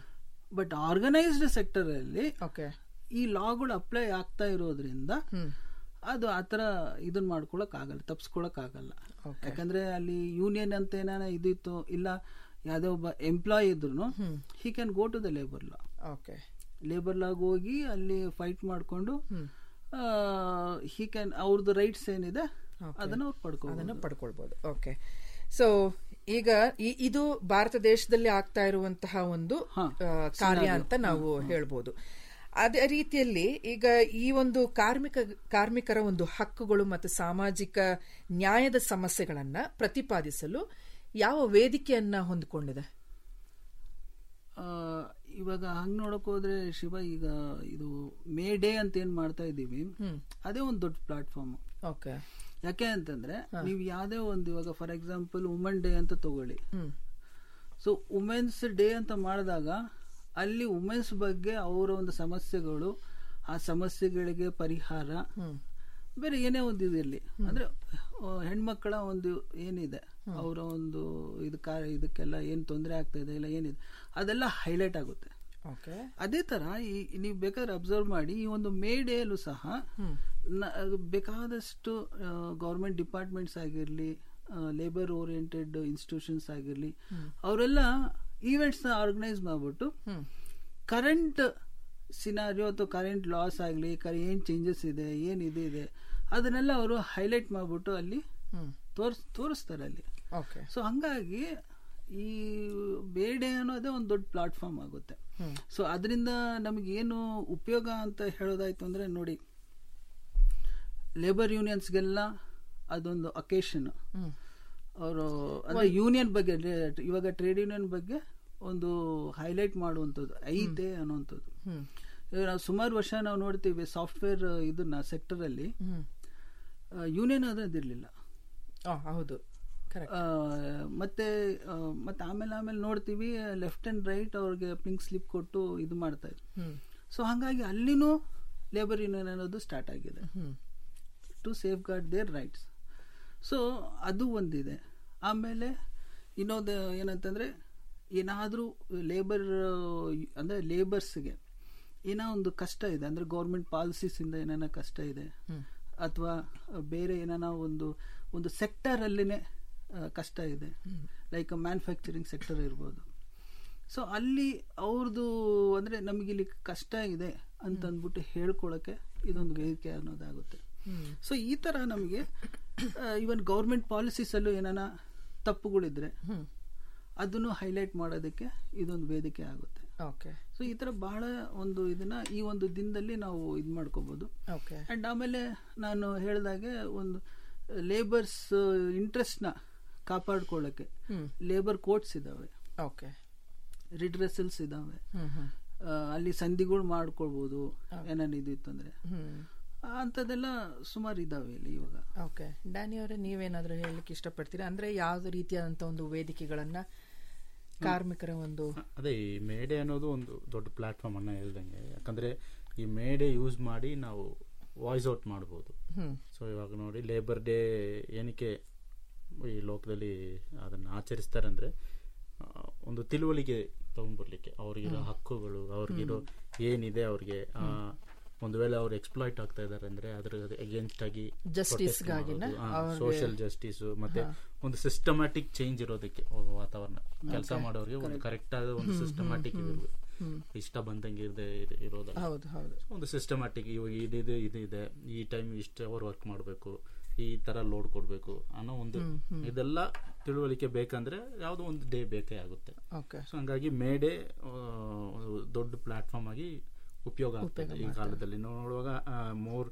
ಬಟ್ ಆರ್ಗನೈಸ್ಡ್ ಸೆಕ್ಟರ್ ಅಲ್ಲಿ ಓಕೆ ಈ ಲಾಗಳು ಅಪ್ಲೈ ಆಗ್ತಾ ಇರೋದ್ರಿಂದ ಹ್ಮ್ ಅದು ಆತರ ಇದನ್ನ ಮಾಡ್ಕೊಳಕ್ ಆಗಲ್ಲ ತಪ್ಸ್ಕೊಳಕ್ ಆಗಲ್ಲ ಯಾಕಂದ್ರೆ ಅಲ್ಲಿ ಯೂನಿಯನ್ ಅಂತ ಏನಾನ ಇದಿತ್ತು ಇಲ್ಲ ಯಾವ್ದೋ ಒಬ್ಬ ಎಂಪ್ಲಾಯ್ ಇದ್ರು he can go to the labour law okay labour ಲಾಗ್ ಹೋಗಿ ಅಲ್ಲಿ ಫೈಟ್ ಮಾಡ್ಕೊಂಡು ಹಿ ಕ್ಯಾನ್ ಅವ್ರದ್ದು ರೈಟ್ಸ್ ಏನಿದೆ ಅದನ್ನ ಅವ್ರು ಪಡ್ಕೋ ಅದನ್ನ ಪಡ್ಕೊಳ್ಬಹುದು ಓಕೆ ಸೊ ಈಗ ಈ- ಇದು ಭಾರತ ದೇಶದಲ್ಲಿ ಆಗ್ತಾ ಇರುವಂತಹ ಒಂದು ಹಾ. ಆ, ಕಾರ್ಯ ಅಂತ ನಾವು ಹೇಳ್ಬೋದು ಅದೇ ರೀತಿಯಲ್ಲಿ ಈಗ ಈ ಒಂದು ಕಾರ್ಮಿಕ ಕಾರ್ಮಿಕರ ಒಂದು ಹಕ್ಕುಗಳು ಮತ್ತು ಸಾಮಾಜಿಕ ನ್ಯಾಯದ ಸಮಸ್ಯೆಗಳನ್ನ ಪ್ರತಿಪಾದಿಸಲು ಯಾವ ವೇದಿಕೆಯನ್ನ ಹೊಂದಿಕೊಂಡಿದೆ ಆ, ಇವಾಗ ಹಂಗ್ ನೋಡಕ್ ಹೋದ್ರೆ ಶಿವ ಈಗ ಇದು ಮೇ ಡೇ ಅಂತ ಏನ್ ಮಾಡ್ತಾ ಇದೀವಿ ಹ್ಮ್ ಅದೇ ಒಂದು ದೊಡ್ಡ ಪ್ಲಾಟ್ಫಾರ್ಮ್ ಓಕೆ ಯಾಕೆ ಅಂತಂದ್ರೆ ನೀವು ಯಾವ್ದೇ ಒಂದು ಇವಾಗ ಫಾರ್ ಎಕ್ಸಾಂಪಲ್ ವುಮನ್ ಡೇ ಅಂತ ತಗೊಳ್ಳಿ ಹ್ಮ್ ಸೊ ವುಮೆನ್ಸ್ ಡೇ ಅಂತ ಮಾಡಿದಾಗ ಅಲ್ಲಿ ವುಮೆನ್ಸ್ ಬಗ್ಗೆ ಅವರ ಒಂದು ಸಮಸ್ಯೆಗಳು ಆ ಸಮಸ್ಯೆಗಳಿಗೆ ಪರಿಹಾರ ಹ್ಮ್ ಬೇರೆ ಏನೇ ಒಂದು ಇದಿರಲಿ ಅಂದ್ರೆ ಆ, ಹೆಣ್ಮಕ್ಕಳ ಒಂದು ಏನಿದೆ ಅವರ ಒಂದು ಇದಕ್ಕ ಇದಕ್ಕೆಲ್ಲ ಏನ್ ತೊಂದರೆ ಆಗ್ತಾ ಇದೆ ಇಲ್ಲ ಏನಿದೆ ಅದೆಲ್ಲ ಹೈಲೈಟ್ ಆಗುತ್ತೆ ಓಕೆ ಅದೇ ತರ ಈ ನೀವು ಬೇಕಾದ್ರೆ ಅಬ್ಸರ್ವ್ ಮಾಡಿ ಈ ಒಂದು ಮೇ ಡೇಲು ಸಹ ಹ್ಮ್ ನ- ಬೇಕಾದಷ್ಟು ಗೌರ್ಮೆಂಟ್ ಡಿಪಾರ್ಟ್ಮೆಂಟ್ಸ್ ಆಗಿರಲಿ ಲೇಬರ್ ಓರಿಯೆಂಟೆಡ್ ಇನ್ಸ್ಟಿಟ್ಯೂಷನ್ಸ್ ಆಗಿರಲಿ ಅವರೆಲ್ಲ ಈವೆಂಟ್ಸ್ನ ಆರ್ಗನೈಸ್ ಮಾಡ್ಬಿಟ್ಟು ಹ್ಮ್ ಕರೆಂಟ್ ಸಿನಾರಿಯೋ ಅಥವಾ ಕರೆಂಟ್ ಲಾಸ್ ಆಗಲಿ ಏನು ಚೇಂಜಸ್ ಇದೆ ಏನು ಇದು ಇದೆ ಅದನ್ನೆಲ್ಲ ಅವರು ಹೈಲೈಟ್ ಮಾಡ್ಬಿಟ್ಟು ಅಲ್ಲಿ ಹ್ಮ್ ತೋರ್ಸ್ ತೋರಿಸ್ತಾರೆ ಅಲ್ಲಿ ಓಕೆ ಸೊ ಹಂಗಾಗಿ ಈ ಬೇಡೆ ಅನ್ನೋದೇ ಒಂದು ದೊಡ್ಡ ಪ್ಲಾಟ್ಫಾರ್ಮ್ ಆಗುತ್ತೆ ಹ್ಮ್ ಸೊ ಅದರಿಂದ ನಮಗೇನು ಉಪಯೋಗ ಅಂತ ಹೇಳೋದಾಯ್ತು ಅಂದ್ರೆ ನೋಡಿ ಲೇಬರ್ ಯೂನಿಯನ್ಸ್ಗೆಲ್ಲ ಅದೊಂದು ಅಕೇಶನ್ ಹ್ಮ್ ಅವರು ಅಂದ್ರೆ ಯೂನಿಯನ್ ಬಗ್ಗೆ ಲೇ- ಇವಾಗ ಟ್ರೇಡ್ ಯೂನಿಯನ್ ಬಗ್ಗೆ ಒಂದು ಹೈಲೈಟ್ ಮಾಡುವಂಥದ್ದು ಐತೆ ಅನ್ನುವಂಥದ್ದು ಹ್ಮ್ ಇವಾಗ ನಾವು ಸುಮಾರು ವರ್ಷ ನಾವು ನೋಡ್ತೀವಿ ಸಾಫ್ಟ್ವೇರ್ ಇದನ್ನ ಸೆಕ್ಟರ್ ಅಲ್ಲಿ ಹ್ಮ್ ಯೂನಿಯನ್ ಅದಿರಲಿಲ್ಲ ಆ, ಹೌದು ಕರೆಕ್ಟ್ ಮತ್ತೆ ಆ, ಮತ್ತೆ ಆಮೇಲೆ ಆಮೇಲೆ ನೋಡ್ತೀವಿ ಲೆಫ್ಟ್ ಅಂಡ್ ರೈಟ್ ಅವ್ರಿಗೆ ಪಿಂಕ್ ಸ್ಲಿಪ್ ಕೊಟ್ಟು ಇದು ಮಾಡ್ತಾ ಇದ್ರು ಹ್ಮ್ ಸೊ ಹಾಗಾಗಿ ಅಲ್ಲಿನೂ ಲೇಬರ್ ಯೂನಿಯನ್ ಅನ್ನೋದು ಸ್ಟಾರ್ಟ್ ಆಗಿದೆ hmm to safeguard their rights so ಅದು ಒಂದಿದೆ ಆಮೇಲೆ ಇನ್ನೊಂದು ಏನಂತಂದರೆ ಏನಾದರೂ ಲೇಬರ್ ಅಂದರೆ ಲೇಬರ್ಸ್ಗೆ ಏನೋ ಒಂದು ಕಷ್ಟ ಇದೆ ಅಂದರೆ ಗೌರ್ಮೆಂಟ್ ಪಾಲಿಸೀಸಿಂದ ಏನಾನ ಕಷ್ಟ ಇದೆ ಹ್ಮ್ ಅಥವಾ ಬೇರೆ ಏನಾನ ಒಂದು ಒಂದು ಸೆಕ್ಟರಲ್ಲಿನೇ ಕಷ್ಟ ಇದೆ ಲೈಕ್ ಮ್ಯಾನುಫ್ಯಾಕ್ಚರಿಂಗ್ ಸೆಕ್ಟರ್ ಇರ್ಬೋದು ಸೊ ಅಲ್ಲಿ ಅವ್ರದ್ದು ಅಂದರೆ ನಮಗಿಲ್ಲಿ ಕಷ್ಟ ಇದೆ ಅಂತ ಅಂದ್ಬಿಟ್ಟು ಹೇಳ್ಕೊಳಕ್ಕೆ ಇದೊಂದು ವೇದಿಕೆ ಅನ್ನೋದಾಗುತ್ತೆ ಹ್ಮ್ ಸೊ ಈ ಥರ ನಮಗೆ ಇವನ್ ಗೌರ್ಮೆಂಟ್ ಪಾಲಿಸೀಸಲ್ಲೂ ಏನಾನ ತಪ್ಪುಗಳಿದ್ರೆ ಹ್ಮ್ ಅದನ್ನು ಹೈಲೈಟ್ ಮಾಡೋದಕ್ಕೆ ಇದೊಂದು ವೇದಿಕೆ ಆಗುತ್ತೆ ಓಕೆ ಸೊ ಈ ಥರ ಬಹಳ ಒಂದು ಇದನ್ನ ಈ ಒಂದು ದಿನದಲ್ಲಿ ನಾವು ಇದು ಮಾಡ್ಕೋಬಹುದು ಓಕೆ ಅಂಡ್ ಆಮೇಲೆ ನಾನು ಹೇಳಿದಾಗೆ ಒಂದು ಲೇಬರ್ಸ್ ಇಂಟ್ರೆಸ್ಟ್ನ ಕಾಪಾಡ್ಕೊಳ್ಳೋಕ್ಕೆ ಹ್ಮ್ ಲೇಬರ್ ಕೋರ್ಟ್ಸ್ ಇದಾವೆ ಓಕೆ ರಿಡ್ರೆಸಲ್ಸ್ ಇದಾವೆ ಹ್ಮ್ ಹ್ಮ್ ಆ, ಅಲ್ಲಿ ಸಂಧಿಗಳು ಮಾಡ್ಕೊಳ್ಬೋದು ಏನಾನ ಇದು ಇತ್ತು ಅಂದ್ರೆ ಹ್ಮ್ ಅಂಥದ್ದೆಲ್ಲ ಸುಮಾರು ಇದಾವೆ ಇಲ್ಲಿ ಇವಾಗ ಓಕೆ ಡ್ಯಾನಿ ಅವರೇ ನೀವೇನಾದ್ರೂ ಹೇಳಲಿಕ್ಕೆ ಇಷ್ಟಪಡ್ತೀರಾ ಅಂದ್ರೆ ಯಾವ್ದು ರೀತಿಯಾದಂತ ಒಂದು ವೇದಿಕೆಗಳನ್ನ ಕಾರ್ಮಿಕರ ಒಂದು ಅದೇ ಈ ಮೇಡೆ ಅನ್ನೋದು ಒಂದು ದೊಡ್ಡ ಪ್ಲಾಟ್ಫಾರ್ಮ್ ಅನ್ನ ಹೇಳ್ದಂಗೆ ಯಾಕಂದ್ರೆ ಈ ಮೇಡೆ ಯೂಸ್ ಮಾಡಿ ನಾವು ವಾಯ್ಸ್ ಔಟ್ ಮಾಡ್ಬೋದು ಹ್ಮ್ ಸೊ ಇವಾಗ ನೋಡಿ ಲೇಬರ್ ಡೇ ಏನಕ್ಕೆ ಈ ಲೋಕದಲ್ಲಿ ಅದನ್ನು ಆಚರಿಸ್ತಾರೆ ಅಂದ್ರೆ ಆ, ಒಂದು ತಿಳುವಳಿಕೆ ತಗೊಂಡ್ಬರ್ಲಿಕ್ಕೆ ಅವ್ರಿಗಿರೋ ಹಕ್ಕುಗಳು ಅವ್ರಿಗಿರೋ ಏನಿದೆ ಅವ್ರಿಗೆ ಆ, ಒಂದು ವೇಳೆ ಅವ್ರು ಎಕ್ಸ್ಪ್ಲಾಯ್ಟ್ ಆಗ್ತಾ ಇದಾರೆ ಅಂದ್ರೆ ಅದ್ರ ಅಗೇನ್ಸ್ಟ್ ಆಗಿ Justice ಗಾಗಿನ ಅವ್ರಿಗೆ- ಸೋಷಿಯಲ್ ಜಸ್ಟಿಸ್ ಮತ್ತೆ ಒಂದು ಸಿಸ್ಟಮ್ಯಾಟಿಕ್ ಚೇಂಜ್ ಇರೋದಕ್ಕೆ ವಾತಾವರಣ ಕೆಲಸ ಮಾಡೋರಿಗೆ ಒಂದು ಕರೆಕ್ಟ್ ಆದ ಒಂದು ಸಿಸ್ಟಮ್ಯಾಟಿಕ್ ಇರಬೇಕು ಇಷ್ಟ ಬಂದಂಗೆ ಇರದೆ ಇರೋದಲ್ಲ ಹೌದು ಹೌದು ಒಂದು ಸಿಸ್ಟಮ್ಯಾಟಿಕ್ ಇವಾಗ ಇದಿದೆ ಇದು ಇದೆ ಈ ಟೈಮ್ ಇಷ್ಟು ಅವರ್ ವರ್ಕ್ ಮಾಡಬೇಕು ಈ ತರ ಲೋಡ್ ಕೊಡಬೇಕು ಅನ್ನೋ ಒಂದು ಇದೆಲ್ಲ ತಿಳುವಳಿಕೆ ಬೇಕಂದ್ರೆ ಯಾವುದೋ ಒಂದು ಡೇ ಬೇಕೇ ಆಗುತ್ತೆ ಓಕೆ ಸೊ ಹಂಗಾಗಿ ಮೇಡೆ ದೊಡ್ಡ ಪ್ಲಾಟ್ಫಾರ್ಮ್ ಆಗಿ ಉಪಯೋಗ ಆಗ್ತದೆ ಈ ಕಾಲದಲ್ಲಿ ನೋಡುವಾಗ ಮೋರ್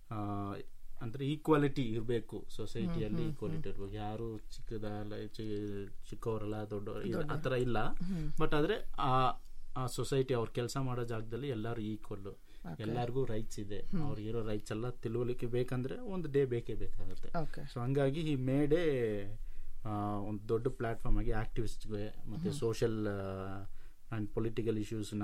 ಅಂದ್ರೆ ಈಕ್ವಾಲಿಟಿ ಇರಬೇಕು ಸೊಸೈಟಿಯಲ್ಲಿ ಈಕ್ವಾಲಿಟಿ ಇರ್ಬೇಕು ಯಾರು ಚಿಕ್ಕದಲ್ಲ ಚಿ- ಚಿಕ್ಕವರಲ್ಲ ದೊಡ್ಡವರು ಆ ಥರ ಇಲ್ಲ ಬಟ್ ಆದ್ರೆ ಆ ಆ ಸೊಸೈಟಿ ಅವ್ರ ಕೆಲಸ ಮಾಡೋ ಜಾಗದಲ್ಲಿ ಎಲ್ಲರೂ ಈಕ್ವಲ್ ಎಲ್ಲರಿಗೂ ರೈಟ್ಸ್ ಇದೆ ಅವ್ರಿಗಿರೋ ರೈಟ್ಸ್ ಎಲ್ಲ ತಿಳುವಳಿಕೆ ಬೇಕಂದ್ರೆ ಒಂದು ಡೇ ಬೇಕೇ ಬೇಕಾಗುತ್ತೆ ಓಕೆ ಸೊ ಹಂಗಾಗಿ ಈ ಮೇಡೆ ಒಂದು ದೊಡ್ಡ ಪ್ಲಾಟ್ಫಾರ್ಮ್ ಆಗಿ ಆಕ್ಟಿವಿಸ್ಟ್ಗೆ ಮತ್ತೆ ಸೋಷಿಯಲ್ ಆ್ಯಂಡ್ ಪೊಲಿಟಿಕಲ್ ಇಶ್ಯೂಸ್ನ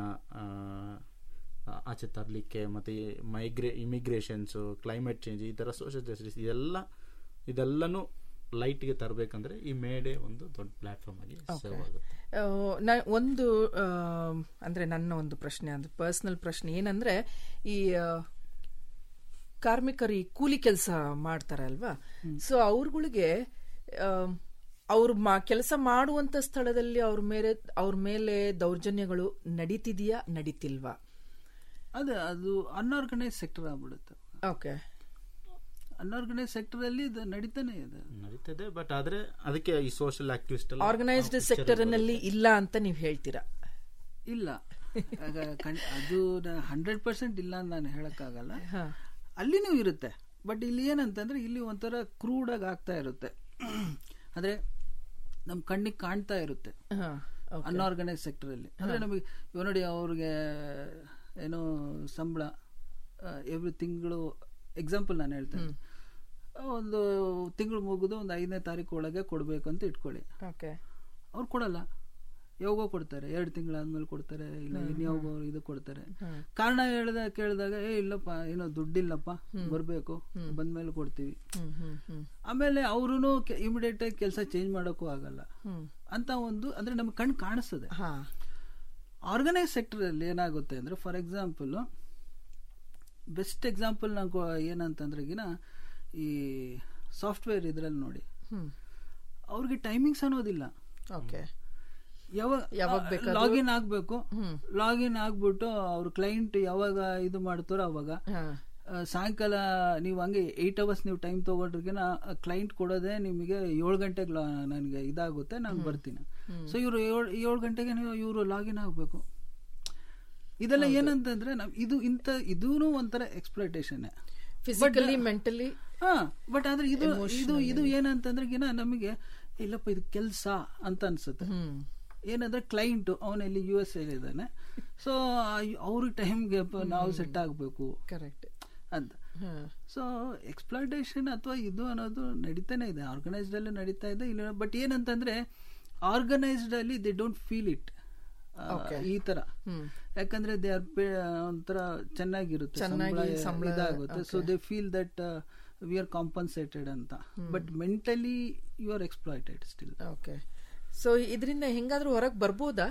ಆಚೆ ತರಲಿಕ್ಕೆ ಮತ್ತೆ ಮೈಗ್ರೇ ಇಮಿಗ್ರೇಷನ್ಸು ಕ್ಲೈಮೇಟ್ ಚೇಂಜ್ ಈ ಥರ ಸೋಷಿಯಲ್ ಜಸ್ಟಿಸ್ ಇದೆಲ್ಲ ಇದೆಲ್ಲನೂ ಲೈಟ್ಗೆ ತರಬೇಕಂದ್ರೆ ಈ ಮೇಡೆ ಒಂದು ದೊಡ್ಡ ಪ್ಲಾಟ್ಫಾರ್ಮ್ ಆಗಿ ಸರ್ವ್ ಆಗುತ್ತೆ ಆ, ನ- ಒಂದು ಆ, ಅಂದ್ರೆ ನನ್ನ ಒಂದು ಪ್ರಶ್ನೆ ಅಂದ್ರೆ ಪರ್ಸನಲ್ ಪ್ರಶ್ನೆ ಏನಂದ್ರೆ ಈ ಆ, ಕಾರ್ಮಿಕರು ಈ ಕೂಲಿ ಕೆಲಸ ಮಾಡ್ತಾರೆ ಅಲ್ವಾ ಸೊ ಅವ್ರಗಳಿಗೆ ಅವ್ರ ಕೆಲಸ ಮಾಡುವಂತ ಸ್ಥಳದಲ್ಲಿ ಅವ್ರ ಮೇಲೆ ಅವ್ರ ಮೇಲೆ ದೌರ್ಜನ್ಯಗಳು ನಡೀತಿದೆಯಾ ನಡೀತಿಲ್ವಾ ಅದೇ ಅದು ಅನ್ಆರ್ಗನೈಸ್ ಸೆಕ್ಟರ್ ಆಗ್ಬಿಡುತ್ತೆ ಓಕೆ ಅನ್ಆರ್ಗನೈಸ್ ಸೆಕ್ಟರ್ ಅಲ್ಲಿ ಇದು ನಡೀತಾನೆ ಇದೆ ನಡೀತದೆ ಬಟ್ ಆದ್ರೆ ಅದಕ್ಕೆ ಈ ಸೋಷಿಯಲ್ ಆಕ್ಟಿವಿಸ್ಟ್ ಎಲ್ಲ ಆರ್ಗನೈಸ್ಡ್ ಸೆಕ್ಟರ್ ನಲ್ಲಿ ಇಲ್ಲ ಅಂತ ನೀವು ಹೇಳ್ತೀರಾ ಇಲ್ಲ ಆಗ ಕಣ್- ಅದು ಹಂಡ್ರೆಡ್ ಪರ್ಸೆಂಟ್ ಇಲ್ಲ ಅಂತ ನಾನು ಹೇಳಕ್ಕಾಗಲ್ಲ ಹಾ ಅಲ್ಲಿನೂ ಇರುತ್ತೆ ಬಟ್ ಇಲ್ಲಿ ಏನಂತಂದ್ರೆ ಇಲ್ಲಿ ಒಂಥರ ಕ್ರೂಡ್ ಆಗಿ ಆಗ್ತಾ ಇರುತ್ತೆ ಅಂದ್ರೆ ನಮ್ ಕಣ್ಣಿಗೆ ಕಾಣ್ತಾ ಇರುತ್ತೆ ಹಾ ಅನ್ಆರ್ಗನೈಸ್ ಸೆಕ್ಟರ್ ಅಲ್ಲಿ ಅಂದ್ರೆ ನಮಗೆ ಇವ ನೋಡಿ ಅವ್ರಿಗೆ ಏನೋ ಸಂಬಳ ಎವ್ರಿ ತಿಂಗಳು ಎಕ್ಸಾಂಪಲ್ ನಾನು ಹೇಳ್ತೇನೆ ಒಂದು ತಿಂಗಳು ಮುಗಿದು ಒಂದು ಐದನೇ ತಾರೀಕು ಒಳಗೆ ಕೊಡಬೇಕು ಅಂತ ಇಟ್ಕೊಳ್ಳಿ ಓಕೆ ಅವ್ರು ಕೊಡಲ್ಲ ಯಾವಾಗೋ ಕೊಡ್ತಾರೆ ಎರಡು ತಿಂಗಳಾದ್ಮೇಲೆ ಕೊಡ್ತಾರೆ ಇಲ್ಲ ಇನ್ಯಾವಾಗೋ ಇದು ಕೊಡ್ತಾರೆ ಕಾರಣ ಹೇಳ್ದ ಕೇಳಿದಾಗ ಏ ಇಲ್ಲಪ್ಪ ಏನೋ ದುಡ್ಡಿಲ್ಲಪ್ಪ ಬರಬೇಕು ಬಂದ್ಮೇಲೆ ಕೊಡ್ತೀವಿ ಹ್ಮ್ ಹ್ಮ್ ಹ್ಮ್ ಆಮೇಲೆ ಅವರು ಇಮಿಡಿಯೇಟ್ ಆಗಿ ಕೆಲಸ ಚೇಂಜ್ ಮಾಡೋಕ್ಕೂ ಆಗಲ್ಲ ಹ್ಮ್ ಅಂತ ಒಂದು ಅಂದ್ರೆ ನಮ್ಗೆ ಕಣ್ಣು ಕಾಣಿಸ್ತದೆ ಹಾ ಆರ್ಗನೈಸ್ ಸೆಕ್ಟರ್ ಅಲ್ಲಿ ಏನಾಗುತ್ತೆ ಅಂದ್ರೆ ಫಾರ್ ಎಕ್ಸಾಂಪಲ್ ಬೆಸ್ಟ್ ಎಕ್ಸಾಂಪಲ್ ನಾವು ಏನಂತಂದ್ರೆ ಈಗಿನ ಈ ಸಾಫ್ಟ್ವೇರ್ ಇದ್ರಲ್ಲಿ ನೋಡಿ ಹ್ಮ್ ಅವ್ರಿಗೆ ಟೈಮಿಂಗ್ಸ್ ಅನ್ನೋದಿಲ್ಲ ಓಕೆ ಯಾವಾಗ ಯಾವಾಗ ಬೇಕಾದ್ರೂ- ಲಾಗಿನ್ ಆಗ್ಬೇಕು ಹ್ಮ್. ಲಾಗಿನ್ ಆಗ್ಬಿಟ್ಟು ಅವ್ರ ಕ್ಲೈಂಟ್ ಯಾವಾಗ ಇದು ಮಾಡ್ತಾರೋ ಅವಾಗ ಹಾ ಆ, ಸಾಯಂಕಾಲ ನೀವು ಹಂಗೆ ಏಯ್ಟ್ ಅವರ್ಸ್ ನೀವು ಟೈಮ್ ತಗೊಂಡ್ರಿಗಿನ ಕ್ಲೈಂಟ್ ಕೊಡೋದೇ ನಿಮಗೆ ಏಳು ಗಂಟೆಗೆ ನನಗೆ ಇದಾಗುತ್ತೆ ನಾನು ಬರ್ತೀನಿ ಸೊ ಇವರು ಏಳು ಏಳು ಗಂಟೆಗೆ ನೀವು ಇವರು ಲಾಗಿನ್ ಆಗಬೇಕು ಇದೆಲ್ಲ ಏನಂತಂದ್ರೆ ನಾವು ಇದು ಇಂಥ ಇದೂ ಒಂಥರ ಎಕ್ಸ್ಪ್ಲೈಟೇಷನ್ ಫಿಸಿಕಲಿ ಮೆಂಟಲಿ ಹಾ ಬಟ್ ಆದ್ರೆ ಇದು ಇದು ಇದು ಏನಂತಂದ್ರೆ ಗಿನ ನಮಗೆ ಇಲ್ಲಪ್ಪ ಇದು ಕೆಲಸ ಅಂತ ಅನ್ಸುತ್ತೆ ಹ್ಮ್ ಏನಂದ್ರೆ ಕ್ಲೈಂಟ್ ಅವನಲ್ಲಿ ಯು ಎಸ್ ಇದ್ದಾನೆ ಸೊ ಅವ್ರಿಗೆ ಟೈಮ್ಗೆ ನಾವು ಸೆಟ್ ಆಗಬೇಕು ಕರೆಕ್ಟ್ ಅಂತ ಹಾ ಸೊ ಎಕ್ಸ್ಪ್ಲಾಯ್ಟೇಷನ್ ಅಥವಾ ಇದು ಅನ್ನೋದು ನಡೀತಾನೆ ಇದೆ ಆರ್ಗನೈಸ್ಡ್ ಅಲ್ಲಿ ನಡೀತಾ ಇದೆ ಇಲ್ಲ ಬಟ್ ಏನಂತಂದ್ರೆ ಆರ್ಗನೈಸ್ಡ್ ಅಲ್ಲಿ they don't feel it Okay. ಈ ತರ ಹ್ಮ್ ಯಾಕಂದ್ರೆ ದೇ ಆರ್ ಒಂಥರ ಚೆನ್ನಾಗಿರುತ್ತೆ ಚೆನ್ನಾಗಿ ಸಂಬಳ ಸಂಬಳ, ಇದಾಗುತ್ತೆ so they feel that we are compensated ಅಂತ but mentally you are exploited still okay so ಇದರಿಂದ ಹೆಂಗಾದ್ರೂ ಹೊರಗ್ ಬರ್ಬೋದಾ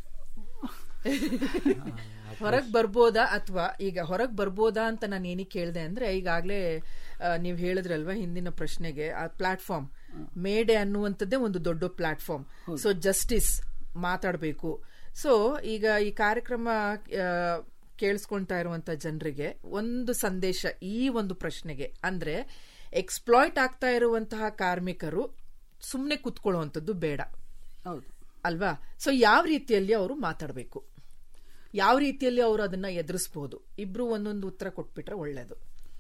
ಹೊರಗ್ ಬರ್ಬೋದಾ ಅಥವಾ ಈಗ ಹೊರಗ್ ಬರ್ಬೋದಾ ಅಂತ ನಾನು ಏನಕ್ಕೆ ಕೇಳಿದೆ ಅಂದ್ರೆ ಈಗಾಗ್ಲೇ ನೀವು ಹೇಳಿದ್ರಲ್ವಾ ಹಿಂದಿನ ಪ್ರಶ್ನೆಗೆ ಆ ಪ್ಲಾಟ್ಫಾರ್ಮ್ ಮೇಡೆ ಅನ್ನುವಂಥದ್ದೇ ಒಂದು ದೊಡ್ಡ ಪ್ಲಾಟ್ಫಾರ್ಮ್ ಸೊ ಜಸ್ಟಿಸ್ ಮಾತಾಡಬೇಕು ಸೊ ಈಗ ಈ ಕಾರ್ಯಕ್ರಮ ಆ, ಕೇಳಿಸ್ಕೊಂತಾ ಇರುವಂತ ಜನರಿಗೆ ಒಂದು ಸಂದೇಶ ಈ ಒಂದು ಪ್ರಶ್ನೆಗೆ ಅಂದ್ರೆ ಎಕ್ಸ್ಪ್ಲಾಯ್ಟ್ ಆಗ್ತಾ ಇರುವಂತಹ ಕಾರ್ಮಿಕರು ಸುಮ್ಮನೆ ಕುತ್ಕೊಳ್ಳುವಂಥದ್ದು ಬೇಡ ಹೌದು ಅಲ್ವಾ ಸೊ ಯಾವ ರೀತಿಯಲ್ಲಿ ಅವರು ಮಾತಾಡಬೇಕು ಯಾವ ರೀತಿಯಲ್ಲಿ ಅವರು ಅದನ್ನ ಎದುರಿಸಬಹುದು ಇಬ್ರು ಒಂದೊಂದು ಉತ್ತರ ಕೊಟ್ಬಿಟ್ರೆ ಒಳ್ಳೇದು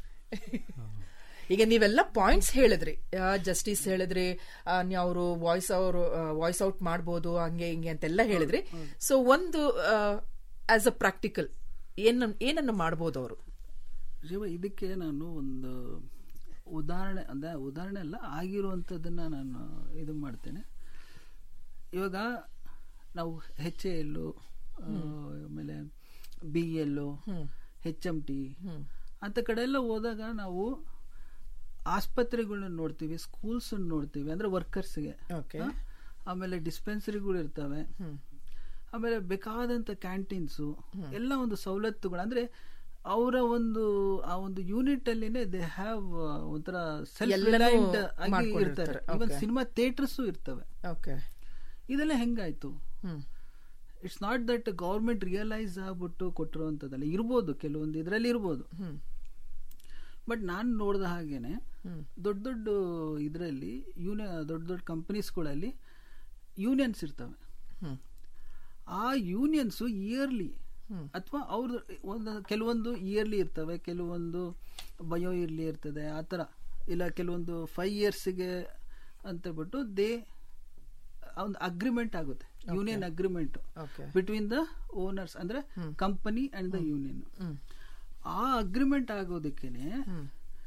ಈಗ ನೀವೆಲ್ಲ ಪಾಯಿಂಟ್ಸ್ ಹೇಳಿದ್ರಿ ಜಸ್ಟಿಸ್ ಹೇಳಿದ್ರಿ ಅವರು ವಾಯ್ಸ್ ಅವರು ವಾಯ್ಸ್ ಔಟ್ ಮಾಡ್ಬೋದು ಹಂಗೆ ಹಿಂಗೆ ಅಂತೆಲ್ಲ ಹೇಳಿದ್ರಿ ಸೊ ಒಂದು ಆಸ್ ಅ ಪ್ರಾಕ್ಟಿಕಲ್ ಏನ ಏನನ್ನ ಮಾಡ್ಬೋದು ಅವರು ಶಿವ ಇದಕ್ಕೆ ನಾನು ಒಂದು ಉದಾಹರಣೆ ಅಂದ್ರೆ ಉದಾಹರಣೆ ಅಲ್ಲ ಆಗಿರುವಂಥದ್ದನ್ನ ನಾನು ಇದು ಮಾಡ್ತೇನೆ ಇವಾಗ ನಾವು ಹೆಚ್ ಎ ಎಲ್ಲು ಆಮೇಲೆ ಬಿ ಎಲ್ಲು ಹೆಚ್ ಎಂ ಟಿ ಅಂತ ಕಡೆ ಎಲ್ಲ ಹೋದಾಗ ನಾವು ಆಸ್ಪತ್ರೆಗಳನ್ನ ನೋಡ್ತೀವಿ ಸ್ಕೂಲ್ಸ್ ನೋಡ್ತೀವಿ ಅಂದ್ರೆ ವರ್ಕರ್ಸ್ಗೆ ಓಕೆ ಆಮೇಲೆ ಡಿಸ್ಪೆನ್ಸರಿಗಳು ಇರ್ತವೆ ಆಮೇಲೆ ಬೇಕಾದಂತ ಕ್ಯಾಂಟೀನ್ಸು ಎಲ್ಲ ಒಂದು ಸವಲತ್ತುಗಳು ಅಂದ್ರೆ ಅವರ ಒಂದು ಆ ಒಂದು ಯೂನಿಟ್ ಅಲ್ಲಿನೇ ದೇ ಹ್ಯಾವ್ ಒಂಥರ ಸೆಲ್ಫ್ ಎಲ್ಲನೂ ರಿಲೈಂಟ್ ಆಗಿ ಮಾಡ್ಕೊಂಡಿರ್ತಾರೆ. ಇರ್ತಾರೆ ಇವನ್ ಸಿನಿಮಾ ಥಿಯೇಟರ್ಸು ಇರ್ತವೆ ಓಕೆ ಇದೆಲ್ಲ ಹೆಂಗಾಯ್ತು hmm it's not that government realise ಆಗ್ಬಿಟ್ಟು ಕೊಟ್ಟಿರುವಂಥದ್ದಲ್ಲ ಇರ್ಬೋದು ಕೆಲವೊಂದು ಇದರಲ್ಲಿ ಇರ್ಬೋದು ಹ್ಮ್ ಬಟ್ ನಾನು ನೋಡಿದ ಹಾಗೇನೆ ಹ್ಮ್ ದೊಡ್ಡ ದೊಡ್ಡ ಇದರಲ್ಲಿ ಯೂನಿಯನ್ ದೊಡ್ಡ ದೊಡ್ಡ ಕಂಪನೀಸ್ಗಳಲ್ಲಿ ಯೂನಿಯನ್ಸ್ ಇರ್ತವೆ ಹ್ಮ್ ಆ ಯೂನಿಯನ್ಸು ಇಯರ್ಲಿ ಹ್ಮ್. ಅಥವಾ ಅವ್ರದ್ದು ಒಂದು ಕೆಲವೊಂದು ಇಯರ್ಲಿ ಇರ್ತವೆ ಕೆಲವೊಂದು ಬಯೋ ಇಯರ್ಲಿ ಇರ್ತದೆ ಆ ಥರ ಇಲ್ಲ ಕೆಲವೊಂದು ಫೈವ್ ಇಯರ್ಸ್ಗೆ ಅಂತ ಬಿಟ್ಟು ದೇ ಒಂದು ಅಗ್ರಿಮೆಂಟ್ ಆಗುತ್ತೆ union agreement okay between the owners ಅಂದ್ರೆ company and the union hmm ಆ ಅಗ್ರಿಮೆಂಟ್ ಆಗೋದಕ್ಕೇನೆ ಹ್ಮ್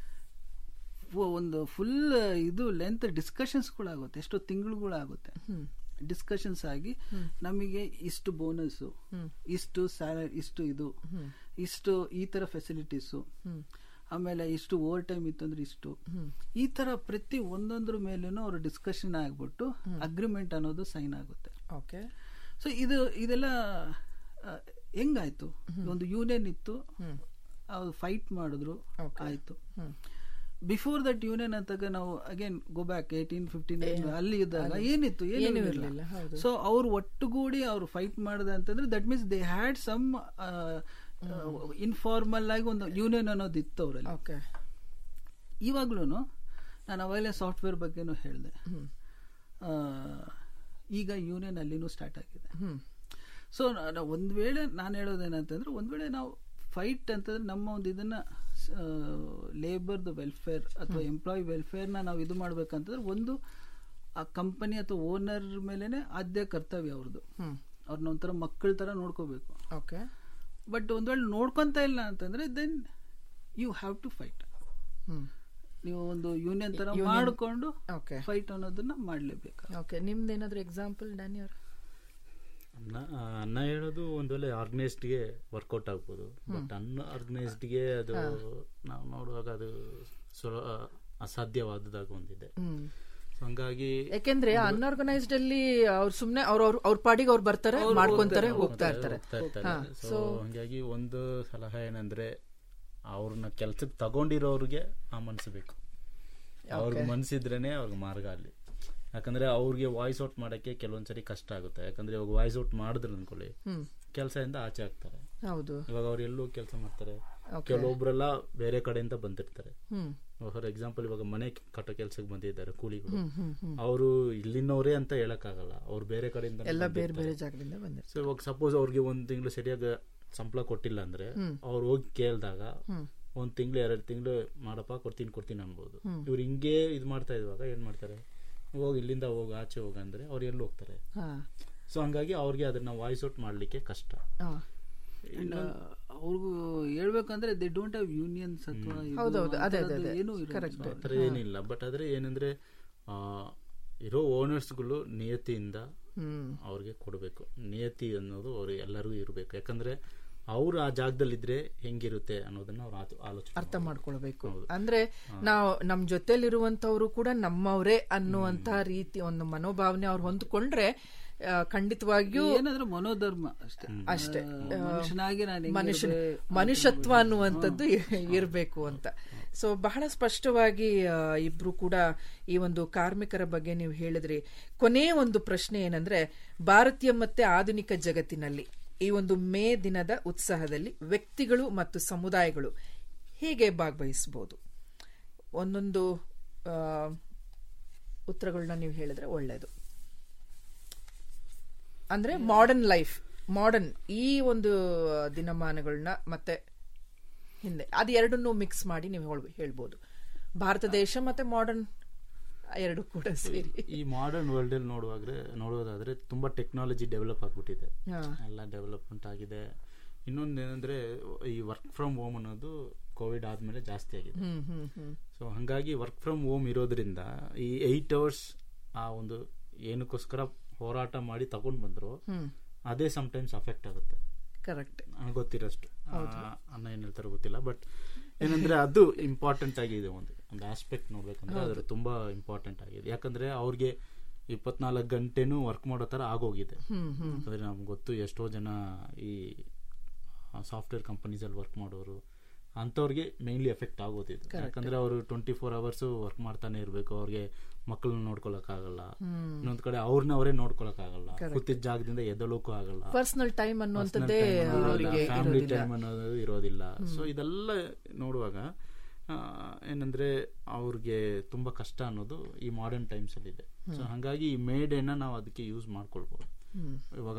ಫು- ಒಂದು ಫುಲ್ ಇದು ಲೆಂತ್ ಡಿಸ್ಕಷನ್ಸ್ಗಳಾಗುತ್ತೆ ಎಷ್ಟೋ ತಿಂಗಳುಗಳಾಗುತ್ತೆ ಹ್ಮ್ ಡಿಸ್ಕಷನ್ಸ್ ಆಗಿ ನಮಗೆ ಇಷ್ಟು ಬೋನಸ್ಸು ಹ್ಮ್ ಇಷ್ಟು ಸ್ಯಾಲರಿ ಇಷ್ಟು ಇದು ಹ್ಮ್ ಇಷ್ಟು ಈ ತರ ಫೆಸಿಲಿಟೀಸು ಹ್ಮ್ ಆಮೇಲೆ ಇಷ್ಟು ಓವರ್ ಟೈಮ್ ಇತ್ತಂದ್ರೆ ಇಷ್ಟು ಹ್ಮ್ ಈ ತರ ಪ್ರತಿ ಒಂದೊಂದ್ರ ಮೇಲೂ ಅವರು ಡಿಸ್ಕಷನ್ ಆಗ್ಬಿಟ್ಟು ಅಗ್ರಿಮೆಂಟ್ ಅನ್ನೋದು ಸೈನ್ ಆಗುತ್ತೆ ಓಕೆ ಸೊ ಇದು ಇದೆಲ್ಲ ಆ, ಹೆಂಗಾಯ್ತು ಒಂದು ಯೂನಿಯನ್ ಇತ್ತು ಹ್ಮ್ ಅವ್ರು ಫೈಟ್ ಮಾಡಿದ್ರು Okay. ಆಯ್ತು ಹ್ಮ್ ಬಿಫೋರ್ ದಟ್ ಯೂನಿಯನ್ ಅಂತಾಗ ನಾವು again go back eighteen fifteen ಅಲ್ಲಿ ಇದ್ದಾಗ ಏನಿತ್ತು ಏನೂ ಏನು ಇರ್ಲಿಲ್ಲ, ಇರಲಿಲ್ಲ ಹೌದು. ಸೊ ಅವ್ರು ಒಟ್ಟುಗೂಡಿ ಅವ್ರು ಫೈಟ್ ಮಾಡಿದೆ ಅಂತಂದ್ರೆ that means they had some informal ಆಗಿ ಒಂದು ಯೂನಿಯನ್ ಅನ್ನೋದು ಇತ್ತು ಅವರಲ್ಲಿ ಓಕೆ ಇವಾಗ್ಲೂ ನಾನು ಅವಾಗಲೇ ಸಾಫ್ಟ್ವೇರ್ ಬಗ್ಗೆನೂ ಹೇಳಿದೆ ಹ್ಮ್ ಈಗ ಯೂನಿಯನ್ ಅಲ್ಲಿನೂ ಸ್ಟಾರ್ಟ್ ಆಗಿದೆ ಹ್ಮ್ ಸೊ ಒಂದು ವೇಳೆ ನಾನು ಹೇಳೋದೇನಂತಂದ್ರೆ ಒಂದು ವೇಳೆ ನಾವು ಫೈಟ್ ಅಂತಂದ್ರೆ ನಮ್ಮ ಒಂದು ಇದನ್ನ ಲೇಬರ್ದು ವೆಲ್ಫೇರ್ ಅಥವಾ ಎಂಪ್ಲಾಯ್ ವೆಲ್ಫೇರ್ನ ನಾವು ಇದು ಮಾಡ್ಬೇಕಂತಂದ್ರೆ ಒಂದು ಆ ಕಂಪನಿ ಅಥವಾ ಓನರ್ ಮೇಲೆನೆ ಆದ್ಯ ಕರ್ತವ್ಯ ಅವ್ರದ್ದು ಹ್ಮ್ ಅವ್ರನ್ನ ಒಂಥರ ಮಕ್ಕಳ ತರ ನೋಡ್ಕೋಬೇಕು ಓಕೆ ಬಟ್ ಒಂದ್ ವೇಳೆ ನೋಡ್ಕೊಂತ ಇಲ್ಲ ಅಂತಂದ್ರೆ then you have to fight hmm ನೀವು ಒಂದು ಯೂನಿಯನ್ ತರ Union- ಮಾಡಿಕೊಂಡು ಓಕೆ ಫೈಟ್ ಅನ್ನೋದನ್ನ ಮಾಡ್ಲೇಬೇಕು ಓಕೆ ನಿಮ್ದೇನಾದ್ರೂ ಎಕ್ಸಾಂಪಲ್ ಡ್ಯಾನಿ ಅವ್ರು ಅನ್ನ ಆ, ಅನ್ನ ಹೇಳೋದು ಒಂದ್ ವೇಳೆ ಆರ್ಗನೈಸ್ಡ್ಗೆ ವರ್ಕೌಟ್ ಆಗ್ಬೋದು ಬಟ್ ಅನ್ಆರ್ಗನೈಸ್ಡ್ಗೆ ಅದು ನಾವು ನೋಡುವಾಗ ಅದು ಸ್ವಲ್ಪ ಅಸಾಧ್ಯವಾದದಾಗ ಒಂದಿದೆ ಹ್ಮ್ So ಹಂಗಾಗಿ ಯಾಕೆಂದ್ರೆ ಅನ್ಆರ್ಗನೈಸ್ಡ್ ಅಲ್ಲಿ ಅವ್ರು ಸುಮ್ನೆ ಅವ್ರ ಅವ್ರ ಅವ್ರ ಪಾಡಿಗೆ ಅವ್ರು ಬರ್ತಾರೆ ಮಾಡ್ಕೊಂತಾರೆ ಹೋಗ್ತಾ ಇರ್ತಾರೆ ಹೋಗ್ತಾ ಇರ್ತಾರೆ ಸೊ ಹಂಗಾಗಿ ಒಂದು ಸಲಹೆ ಏನಂದ್ರೆ ಅವ್ರನ್ನ ಕೆಲ್ಸಕ್ಕೆ ತಗೊಂಡಿರೋರ್ಗೆ ಆ ಮನ್ಸು ಬೇಕು ಅವ್ರಿಗೆ ಮನ್ಸಿದ್ರೇನೆ ಅವ್ರಿಗೆ ಮಾರ್ಗ ಅಲ್ಲಿ ಯಾಕಂದ್ರೆ ಅವ್ರಿಗೆ ವಾಯ್ಸ್ ಔಟ್ ಮಾಡಕ್ಕೆ ಕೆಲವೊಂದ್ಸರಿ ಕಷ್ಟ ಆಗುತ್ತೆ ಯಾಕಂದ್ರೆ ಇವಾಗ ವಾಯ್ಸ್ ಔಟ್ ಮಾಡಿದ್ರು ಅನ್ಕೊಳ್ಳಿ ಹ್ಮ್ ಕೆಲಸದಿಂದ ಆಚೆ ಆಗ್ತಾರೆ ಹೌದು ಇವಾಗ ಅವ್ರು ಎಲ್ಲೂ ಕೆಲಸ ಮಾಡ್ತಾರೆ Okay. ಕೆಲವೊಬ್ರೆಲ್ಲ ಬೇರೆ ಕಡೆಯಿಂದ ಬಂದಿರ್ತಾರೆ ಹ್ಮ್ ಫಾರ್ ಎಕ್ಸಾಂಪಲ್ ಇವಾಗ ಮನೆ ಕಟ್ಟೋ ಕೆಲ್ಸಕ್ಕೆ ಬಂದಿದ್ದಾರೆ ಕೂಲಿಗಳು ಹ್ಮ್ ಹ್ಮ್ ಹ್ಮ್ ಅವರು ಇಲ್ಲಿನವರೇ ಅಂತ ಹೇಳಕ್ಕಾಗಲ್ಲ ಅವ್ರು ಬೇರೆ ಕಡೆಯಿಂದ ಎಲ್ಲ ಬೇರೆ ಬೇರೆ ಜಾಗದಿಂದ ಬಂದಿರ್ತಾರೆ ಸೊ ಇವಾಗ ಸಪೋಸ್ ಅವ್ರಿಗೆ ಒಂದ್ ತಿಂಗಳು ಸರಿಯಾಗಿ ಸಂಬಳ ಕೊಟ್ಟಿಲ್ಲ ಅಂದ್ರೆ ಅವ್ರು ಹೋಗಿ ಕೇಳಿದಾಗ ಹ್ಮ್ ಒಂದ್ ತಿಂಗಳು ಎರಡು ತಿಂಗಳು ಮಾಡಪ್ಪ ಕೊಡ್ತೀನಿ ಕೊಡ್ತೀನಿ ಅನ್ಬೋದು ಇವ್ರು ಹಿಂಗೆ ಇದು ಮಾಡ್ತಾ ಇರುವಾಗ ಏನ್ ಮಾಡ್ತಾರೆ ಹೋಗಿ ಇಲ್ಲಿಂದ ಹೋಗಿ ಆಚೆ ಹೋಗ ಅಂದ್ರೆ ಅವ್ರು ಎಲ್ಲಿ ಹೋಗ್ತಾರೆ ಹಾ ಸೊ ಹಂಗಾಗಿ ಅವ್ರಿಗೆ ಅದನ್ನ ವಾಯ್ಸ್ ಔಟ್ ಮಾಡ್ಲಿಕ್ಕೆ ಕಷ್ಟ ಹಾ. ಅಂಡ್ ಅವ್ರಿಗೂ ಹೇಳ್ಬೇಕಂದ್ರೆ ದೇ ಡೋಂಟ್ ಹ್ಯಾವ್ ಯೂನಿಯನ್ಸ್ ಅಥವಾ ಇದು ಹೌದೌದು, ಅದೇ, ಅದೇ, ಅಂಥದ್ದು ಅದೇ. ಏನೂ ಇರೋದಿಲ್ಲ. Correct. ಆ ಥರ ಏನಿಲ್ಲ ಬಟ್ ಆದ್ರೆ ಏನಂದ್ರೆ ಆ, ಇರೋ ಓನರ್ಸ್ಗಳು ನಿಯತಿಯಿಂದ ಹ್ಮ್ ಅವ್ರಿಗೆ ಕೊಡಬೇಕು ನಿಯತಿ ಅನ್ನೋದು ಅವ್ರು ಎಲ್ಲರಿಗೂ ಇರಬೇಕು ಯಾಕಂದ್ರೆ ಅವ್ರು ಆ ಜಾಗದಲ್ಲಿದ್ರೆ ಹೆಂಗಿರುತ್ತೆ ಅನ್ನೋದನ್ನ ಅವ್ರು ಆತ- ಆಲೋಚನೆ ಅರ್ಥ ಮಾಡ್ಕೊಳ್ಬೇಕು ಹೌದು. ಅಂದ್ರೆ ನಾವು ನಮ್ ಜೊತೆಲಿರುವಂತವ್ರು ಕೂಡ ನಮ್ಮವರೇ ಅನ್ನುವಂತ ರೀತಿ ಒಂದು ಮನೋಭಾವನೆ ಅವ್ರು ಹೊಂದ್ಕೊಂಡ್ರೆ ಆ, ಖಂಡಿತವಾಗಿಯೂ ಏನಾದ್ರೂ ಮನೋಧರ್ಮ ಅಷ್ಟೇ ಅಷ್ಟೇ ಆ, ಮನುಷ್ಯನಾಗಿ ನಾನು ಮನುಷ್ಯ ಹೆಂಗಿರ್ಬೇಕು ಮನುಷ್ಯತ್ವ ಅನ್ನುವಂಥದ್ದು ಇರಬೇಕು ಅಂತ ಸೊ ಬಹಳ ಸ್ಪಷ್ಟವಾಗಿ ಆ, ಇಬ್ರು ಕೂಡ ಈ ಒಂದು ಕಾರ್ಮಿಕರ ಬಗ್ಗೆ ನೀವು ಹೇಳಿದ್ರಿ ಕೊನೆ ಒಂದು ಪ್ರಶ್ನೆ ಏನಂದ್ರೆ ಭಾರತೀಯ ಮತ್ತೆ ಆಧುನಿಕ ಜಗತ್ತಿನಲ್ಲಿ ಈ ಒಂದು ಮೇ ದಿನದ ಉತ್ಸಾಹದಲ್ಲಿ ವ್ಯಕ್ತಿಗಳು ಮತ್ತು ಸಮುದಾಯಗಳು ಹೇಗೆ ಭಾಗವಹಿಸಬಹುದು ಒಂದೊಂದು ಆ, ಉತ್ತರಗಳನ್ನ ನೀವು ಹೇಳಿದ್ರೆ ಒಳ್ಳೆಯದು ಅಂದ್ರೆ ಮಾಡರ್ನ್ ಲೈಫ್ ಮಾಡರ್ನ್ ಈ ಒಂದು ದಿನಮಾನಗಳನ್ನ ಮತ್ತೆ ಹಿಂದೆ ಅದು ಎರಡನ್ನೂ ಮಿಕ್ಸ್ ಮಾಡಿ ನೀವು ಹೇಳ್ಬ- ಹೇಳ್ಬೋದು ಭಾರತ ದೇಶ ಮತ್ತೆ ಮಾಡರ್ನ್ ಎರಡು ಕೂಡ ಸೇರಿ ಈ ಮಾಡರ್ನ್ ವರ್ಲ್ಡ್ ಅಲ್ಲಿ ನೋಡುವಾಗ್ರೆ ನೋಡೋದಾದ್ರೆ ತುಂಬಾ ಟೆಕ್ನಾಲಜಿ ಡೆವಲಪ್ ಆಗ್ಬಿಟ್ಟಿದೆ ಹಾ. ಎಲ್ಲ ಡೆವಲಪ್ಮೆಂಟ್ ಆಗಿದೆ ಇನ್ನೊಂದು ಏನಂದ್ರೆ ಈ ವರ್ಕ್ ಫ್ರಮ್ ಹೋಮ್ ಅನ್ನೋದು ಕೋವಿಡ್ ಆದ್ಮೇಲೆ ಜಾಸ್ತಿ ಆಗಿದೆ ಹ್ಮ್ ಹ್ಮ್ ಹ್ಮ್ ಸೊ ಹಂಗಾಗಿ ವರ್ಕ್ ಫ್ರಮ್ ಹೋಮ್ ಇರೋದ್ರಿಂದ ಈ ಏಟ್ ಅವರ್ಸ್ ಆ ಒಂದು ಏನಕ್ಕೋಸ್ಕರ ಹೋರಾಟ ಮಾಡಿ ತಗೊಂಡ್ ಬಂದ್ರು ಹ್ಮ್ ಅದೇ ಟೈಮ್ಸ್ ಅಫೆಕ್ಟ್ ಆಗುತ್ತೆ ಕರೆಕ್ಟ್ ನನಗೆ ಗೊತ್ತಿರೋಷ್ಟು ಆ, ಅನ್ನ ಏನ್ ಹೇಳ್ತಾರೋ ಗೊತ್ತಿಲ್ಲ ಬಟ್ ಏನಂದ್ರೆ ಅದು ಇಂಪಾರ್ಟೆಂಟ್ ಆಗಿದೆ ಒಂದು ಒಂದು ಆಸ್ಪೆಕ್ಟ್ ನೋಡ್ಬೇಕಂದ್ರೆ ಅದ್ರ ತುಂಬಾ ಇಂಪಾರ್ಟೆಂಟ್ ಆಗಿದೆ ಯಾಕಂದ್ರೆ ಅವ್ರಿಗೆ ಇಪ್ಪತ್ನಾಲ್ಕು ಗಂಟೆನೂ ವರ್ಕ್ ಮಾಡೋ ತರ ಆಗೋಗಿದೆ ಹ್ಮ್ ಹ್ಮ್ ಯಾಕಂದ್ರೆ ನಮ್ಗೆ ಗೊತ್ತು ಎಷ್ಟೋ ಜನ ಈ ಸಾಫ್ಟ್ವೇರ್ ಕಂಪನೀಸ್ ಅಲ್ಲಿ ವರ್ಕ್ ಮಾಡೋರು ಅಂಥವ್ರಿಗೆ ಮೇನ್ಲಿ ಎಫೆಕ್ಟ್ ಆಗೋದಿದೆ ಯಾಕಂದ್ರೆ ಅವರು ಟ್ವೆಂಟಿ ಫೋರ್ ಅವರ್ಸ್ ವರ್ಕ್ ಮಾಡ್ತಾನೆ ಇರಬೇಕು ಅವ್ರಿಗೆ ಮಕ್ಕಳನ್ನ ನೋಡ್ಕೊಳಕ್ ಆಗಲ್ಲ ಇನ್ನೊಂದ್ ಕಡೆ ಅವ್ರನ್ನ ಅವರೇ ನೋಡ್ಕೊಳಕ್ ಆಗಲ್ಲ ಕೂತಿದ್ದ ಜಾಗದಿಂದ ಎದ್ದಳೋಕ್ಕೂ ಆಗಲ್ಲ ಪರ್ಸನಲ್ ಟೈಮ್ ಅನ್ನುವಂಥದ್ದೇ ಅವರಿಗೆ ಫ್ಯಾಮಿಲಿ ಇರೋದಿಲ್ಲ ಟೈಮ್ ಅನ್ನೋದು ಇರೋದಿಲ್ಲ ಸೊ ಇದೆಲ್ಲ ನೋಡುವಾಗ ಆ, ಏನಂದ್ರೆ ಅವ್ರಿಗೆ ತುಂಬಾ ಕಷ್ಟ ಅನ್ನೋದು ಈ ಮಾಡರ್ನ್ ಟೈಮ್ಸ್ ಅಲ್ಲಿ ಇದೆ ಸೊ ಹಂಗಾಗಿ ಈ ಮೇ ಡೇನ ನಾವು ಅದಕ್ಕೆ ಯೂಸ್ ಮಾಡ್ಕೊಳ್ಬಹುದು ಹ್ಮ್ ಇವಾಗ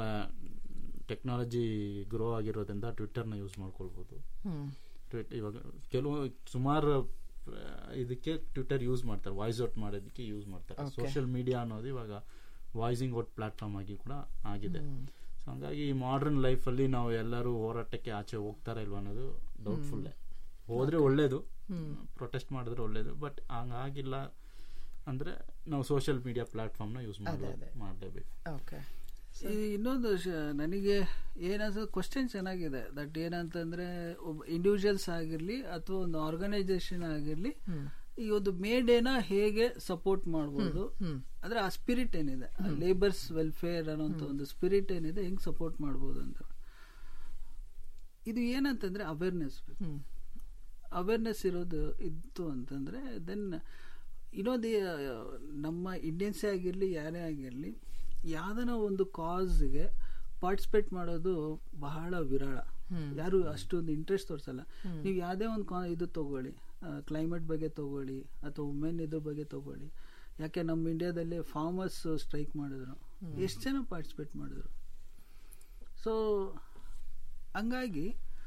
ಟೆಕ್ನಾಲಜಿ ಗ್ರೋ ಆಗಿರೋದ್ರಿಂದ ಟ್ವಿಟ್ಟರ್ನ ಯೂಸ್ ಮಾಡ್ಕೊಳ್ಬಹುದು ಹ್ಮ್ ಟ್ವಿಟ್ ಇವಾಗ ಕೆಲವು ಸುಮಾರು ಆ, ಇದಕ್ಕೆ ಟ್ವಿಟರ್ ಯೂಸ್ ಮಾಡ್ತಾರೆ ವಾಯ್ಸ್ ಔಟ್ ಮಾಡೋದಕ್ಕೆ ಯೂಸ್ ಮಾಡ್ತಾರೆ ಸೋಷಿಯಲ್ ಮೀಡಿಯಾ ಅನ್ನೋದು ಇವಾಗ ವಾಯ್ಸಿಂಗ್ ಔಟ್ ಪ್ಲಾಟ್ಫಾರ್ಮ್ ಆಗಿ ಕೂಡ ಆಗಿದೆ ಸೊ ಹಂಗಾಗಿ ಈ ಮಾಡರ್ನ್ ಲೈಫಲ್ಲಿ ನಾವು ಎಲ್ಲರೂ ಹೋರಾಟಕ್ಕೆ ಆಚೆ ಹೋಗ್ತಾರ ಇಲ್ವಾ ಅನ್ನೋದು ಡೌಟ್ಫುಲ್ಲೇ ಹೋದ್ರೆ ಒಳ್ಳೇದು ಪ್ರೊಟೆಸ್ಟ್ ಮಾಡಿದ್ರೆ ಒಳ್ಳೇದು ಬಟ್ ಹಂಗಾಗಿಲ್ಲ ಅಂದ್ರೆ ನಾವು ಸೋಷಿಯಲ್ ಮೀಡಿಯಾ ಪ್ಲಾಟ್ಫಾರ್ಮ್ನ ಯೂಸ್ ಅದೇ. ಮಾಡಲೇಬೇಕು ಓಕೆ ಈ ಇನ್ನೊಂದು ಶ- ನನಗೆ ಏನನ್ಸ ಕ್ವಶನ್ ಚೆನ್ನಾಗಿದೆ ದಟ್ ಏನಂತಂದ್ರೆ ಒಬ್ಬ ಇಂಡಿವಿಜುವಲ್ಸ್ ಆಗಿರ್ಲಿ ಅಥವಾ ಒಂದು ಆರ್ಗನೈಸೇಷನ್ ಆಗಿರ್ಲಿ ಈ ಒಂದು ಮೇ ಡೇನ ಹೇಗೆ ಸಪೋರ್ಟ್ ಮಾಡ್ಬೋದು ಹ್ಮ್ ಅಂದ್ರೆ ಆ ಸ್ಪಿರಿಟ್ ಏನಿದೆ ಲೇಬರ್ಸ್ ವೆಲ್ಫೇರ್ ಅನ್ನೋಂಥ ಒಂದು ಸ್ಪಿರಿಟ್ ಏನಿದೆ ಹೆಂಗ್ ಸಪೋರ್ಟ್ ಮಾಡ್ಬೋದು ಅಂತ ಇದು ಏನಂತಂದ್ರೆ ಅವೇರ್ನೆಸ್ ಹ್ಮ್ ಅವೇರ್ನೆಸ್ ಇರೋದು ಇತ್ತು ಅಂತಂದ್ರೆ ದೆನ್ ಇನ್ನೊಂದು ನಮ್ಮ ಇಂಡಿಯನ್ಸೇ ಆಗಿರಲಿ ಯಾರೇ ಆಗಿರಲಿ ಯಾವ್ದನ ಒಂದು ಕಾಸ್ಗೆ ಪಾರ್ಟಿಸಿಪೇಟ್ ಮಾಡೋದು ಬಹಳ ವಿರಳ ಯಾರು ಅಷ್ಟೊಂದು ಇಂಟ್ರೆಸ್ಟ್ ತೋರಿಸಲ್ಲ ನೀವು ಯಾವುದೇ ಒಂದು ಕಾ ಇದು ತಗೊಳ್ಳಿ ಕ್ಲೈಮೇಟ್ ಬಗ್ಗೆ ತಗೊಳ್ಳಿ ಅಥವಾ ವುಮೆನ್ ಇದ್ರ ಬಗ್ಗೆ ತಗೊಳ್ಳಿ ಯಾಕೆ ನಮ್ಮ ಇಂಡಿಯಾದಲ್ಲಿ ಫಾರ್ಮರ್ಸ್ ಸ್ಟ್ರೈಕ್ ಮಾಡಿದ್ರು ಎಷ್ಟು ಜನ ಪಾರ್ಟಿಸಿಪೇಟ್ ಮಾಡಿದ್ರು ಸೊ ಹಂಗಾಗಿ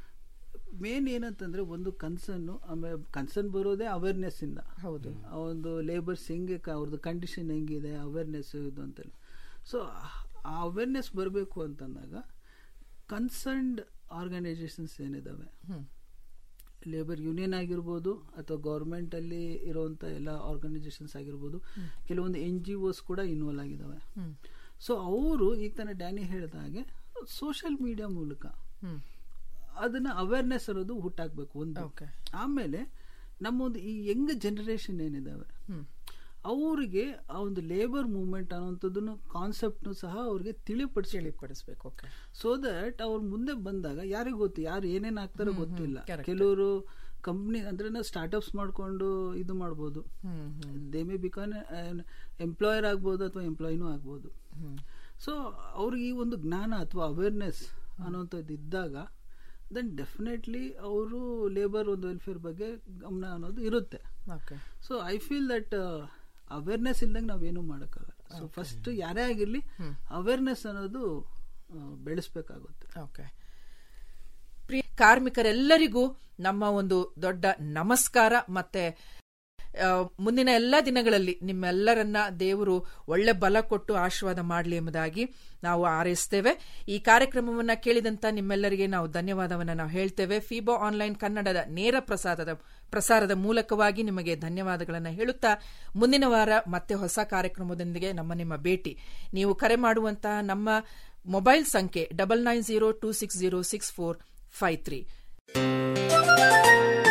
ಮೇನ್ ಏನಂತಂದ್ರೆ ಒಂದು ಕನ್ಸರ್ನ್ ಆಮೇಲೆ ಕನ್ಸರ್ನ್ ಬರೋದೇ ಅವೇರ್ನೆಸ್ ಇಂದ ಹೌದು ಆ ಒಂದು ಲೇಬರ್ಸ್ ಹೆಂಗೆ ಕ- ಅವ್ರದ್ದು ಕಂಡೀಷನ್ ಹೆಂಗಿದೆ ಅವೇರ್ನೆಸ್ ಇದು ಅಂತೆಲ್ಲ ಸೊ ಆ ಅವೇರ್ನೆಸ್ ಬರಬೇಕು ಅಂತಂದಾಗ ಕನ್ಸರ್ನ್ಡ್ ಆರ್ಗನೈಸೇಷನ್ಸ್ ಏನಿದಾವೆ ಹ್ಮ್ ಲೇಬರ್ ಯೂನಿಯನ್ ಆಗಿರ್ಬೋದು ಅಥವಾ ಗೌರ್ಮೆಂಟ್ ಅಲ್ಲಿ ಇರುವಂತ ಎಲ್ಲ ಆರ್ಗನೈಸೇಷನ್ಸ್ ಆಗಿರ್ಬೋದು ಕೆಲವೊಂದು ಎನ್ ಜಿ ಒಸ್ ಕೂಡ ಇನ್ವಾಲ್ವ್ ಆಗಿದಾವೆ ಹ್ಮ್ ಸೊ ಅವರು ಈಗ ತಾನೇ ಡ್ಯಾನಿ ಹೇಳಿದ ಹಾಗೆ ಸೋಷಿಯಲ್ ಮೀಡಿಯಾ ಮೂಲಕ ಹ್ಮ್ ಅದನ್ನ ಅವೇರ್ನೆಸ್ ಅನ್ನೋದು ಹುಟ್ಟಾಕ್ಬೇಕು ಒಂದು ಓಕೆ ಆಮೇಲೆ ನಮ್ಮೊಂದು ಈ ಯಂಗ್ ಜನರೇಷನ್ ಏನಿದಾವೆ ಹ್ಮ್ ಅವರಿಗೆ ಆ ಒಂದು ಲೇಬರ್ ಮೂವ್ಮೆಂಟ್ ಅನ್ನುವಂಥದ್ದನ್ನು ಕಾನ್ಸೆಪ್ಟ್ನು ಸಹ ಅವ್ರಿಗೆ ತಿಳಿಪಡಿಸಿ ತಿಳಿಪಡಿಸ್ಬೇಕು ಓಕೆ ಸೊ ದಟ್ ಅವ್ರು ಮುಂದೆ ಬಂದಾಗ ಯಾರಿಗೂ ಗೊತ್ತು ಯಾರು ಏನೇನ್ ಆಗ್ತಾರೋ ಗೊತ್ತಿಲ್ಲ correct. ಕೆಲವರು ಕಂಪ್ನಿ ಅಂದ್ರೆ ಸ್ಟಾರ್ಟ್ಅಪ್ಸ್ ಮಾಡ್ಕೊಂಡು ಇದು ಮಾಡ್ಬೋದು hmm hmm they may become employer ಆಗ್ಬೋದು ಅಥವಾ ಎಂಪ್ಲಾಯಿನೂ ಆಗ್ಬೋದು ಹ್ಮ್ ಸೊ ಅವ್ರಿಗೆ ಈ ಒಂದು ಜ್ಞಾನ ಅಥವಾ ಅವೇರ್ನೆಸ್ ಅನ್ನುವಂಥದ್ದು ಇದ್ದಾಗ ದೆನ್ ಡೆಫಿನೆಟ್ಲಿ ಅವರು ಲೇಬರ್ ಒಂದು ವೆಲ್ಫೇರ್ ಬಗ್ಗೆ ಗಮನ ಅನ್ನೋದು ಇರುತ್ತೆ okay so I feel that awareness ಇಲ್ದಂಗೆ ನಾವೇನು ಮಾಡೋಕ್ಕಾಗಲ್ಲ ಸೊ ಫಸ್ಟ್ ಯಾರೇ ಆಗಿರ್ಲಿ ಅವೇರ್ನೆಸ್ ಅನ್ನೋದು ಆ, ಬೆಳೆಸ್ಬೇಕಾಗುತ್ತೆ ಓಕೆ ಪ್ರಿಯ ಕಾರ್ಮಿಕರೆಲ್ಲರಿಗೂ ನಮ್ಮ ಒಂದು ದೊಡ್ಡ ನಮಸ್ಕಾರ ಮತ್ತೆ ಆ, ಮುಂದಿನ ಎಲ್ಲ ದಿನಗಳಲ್ಲಿ ನಿಮ್ಮೆಲ್ಲರನ್ನ ದೇವರು ಒಳ್ಳೆ ಬಲ ಕೊಟ್ಟು ಆಶೀರ್ವಾದ ಮಾಡಲಿ ಎಂಬುದಾಗಿ ನಾವು ಹಾರೈಸ್ತೇವೆ ಈ ಕಾರ್ಯಕ್ರಮವನ್ನ ಕೇಳಿದಂತ ನಿಮ್ಮೆಲ್ಲರಿಗೆ ನಾವು ಧನ್ಯವಾದವನ್ನ ನಾವು ಹೇಳ್ತೇವೆ ಫೀಬೋ ಆನ್ಲೈನ್ ಕನ್ನಡದ ನೇರ ಪ್ರಸಾದದ ಪ್ರಸಾರದ ಮೂಲಕವಾಗಿ ನಿಮಗೆ ಧನ್ಯವಾದಗಳನ್ನು ಹೇಳುತ್ತಾ ಮುಂದಿನ ವಾರ ಮತ್ತೆ ಹೊಸ ಕಾರ್ಯಕ್ರಮದೊಂದಿಗೆ ನಮ್ಮ ನಿಮ್ಮ ಭೇಟಿ ನೀವು ಕರೆ ಮಾಡುವಂತಹ ನಮ್ಮ ಮೊಬೈಲ್ ಸಂಖ್ಯೆ double nine zero two six zero six four five three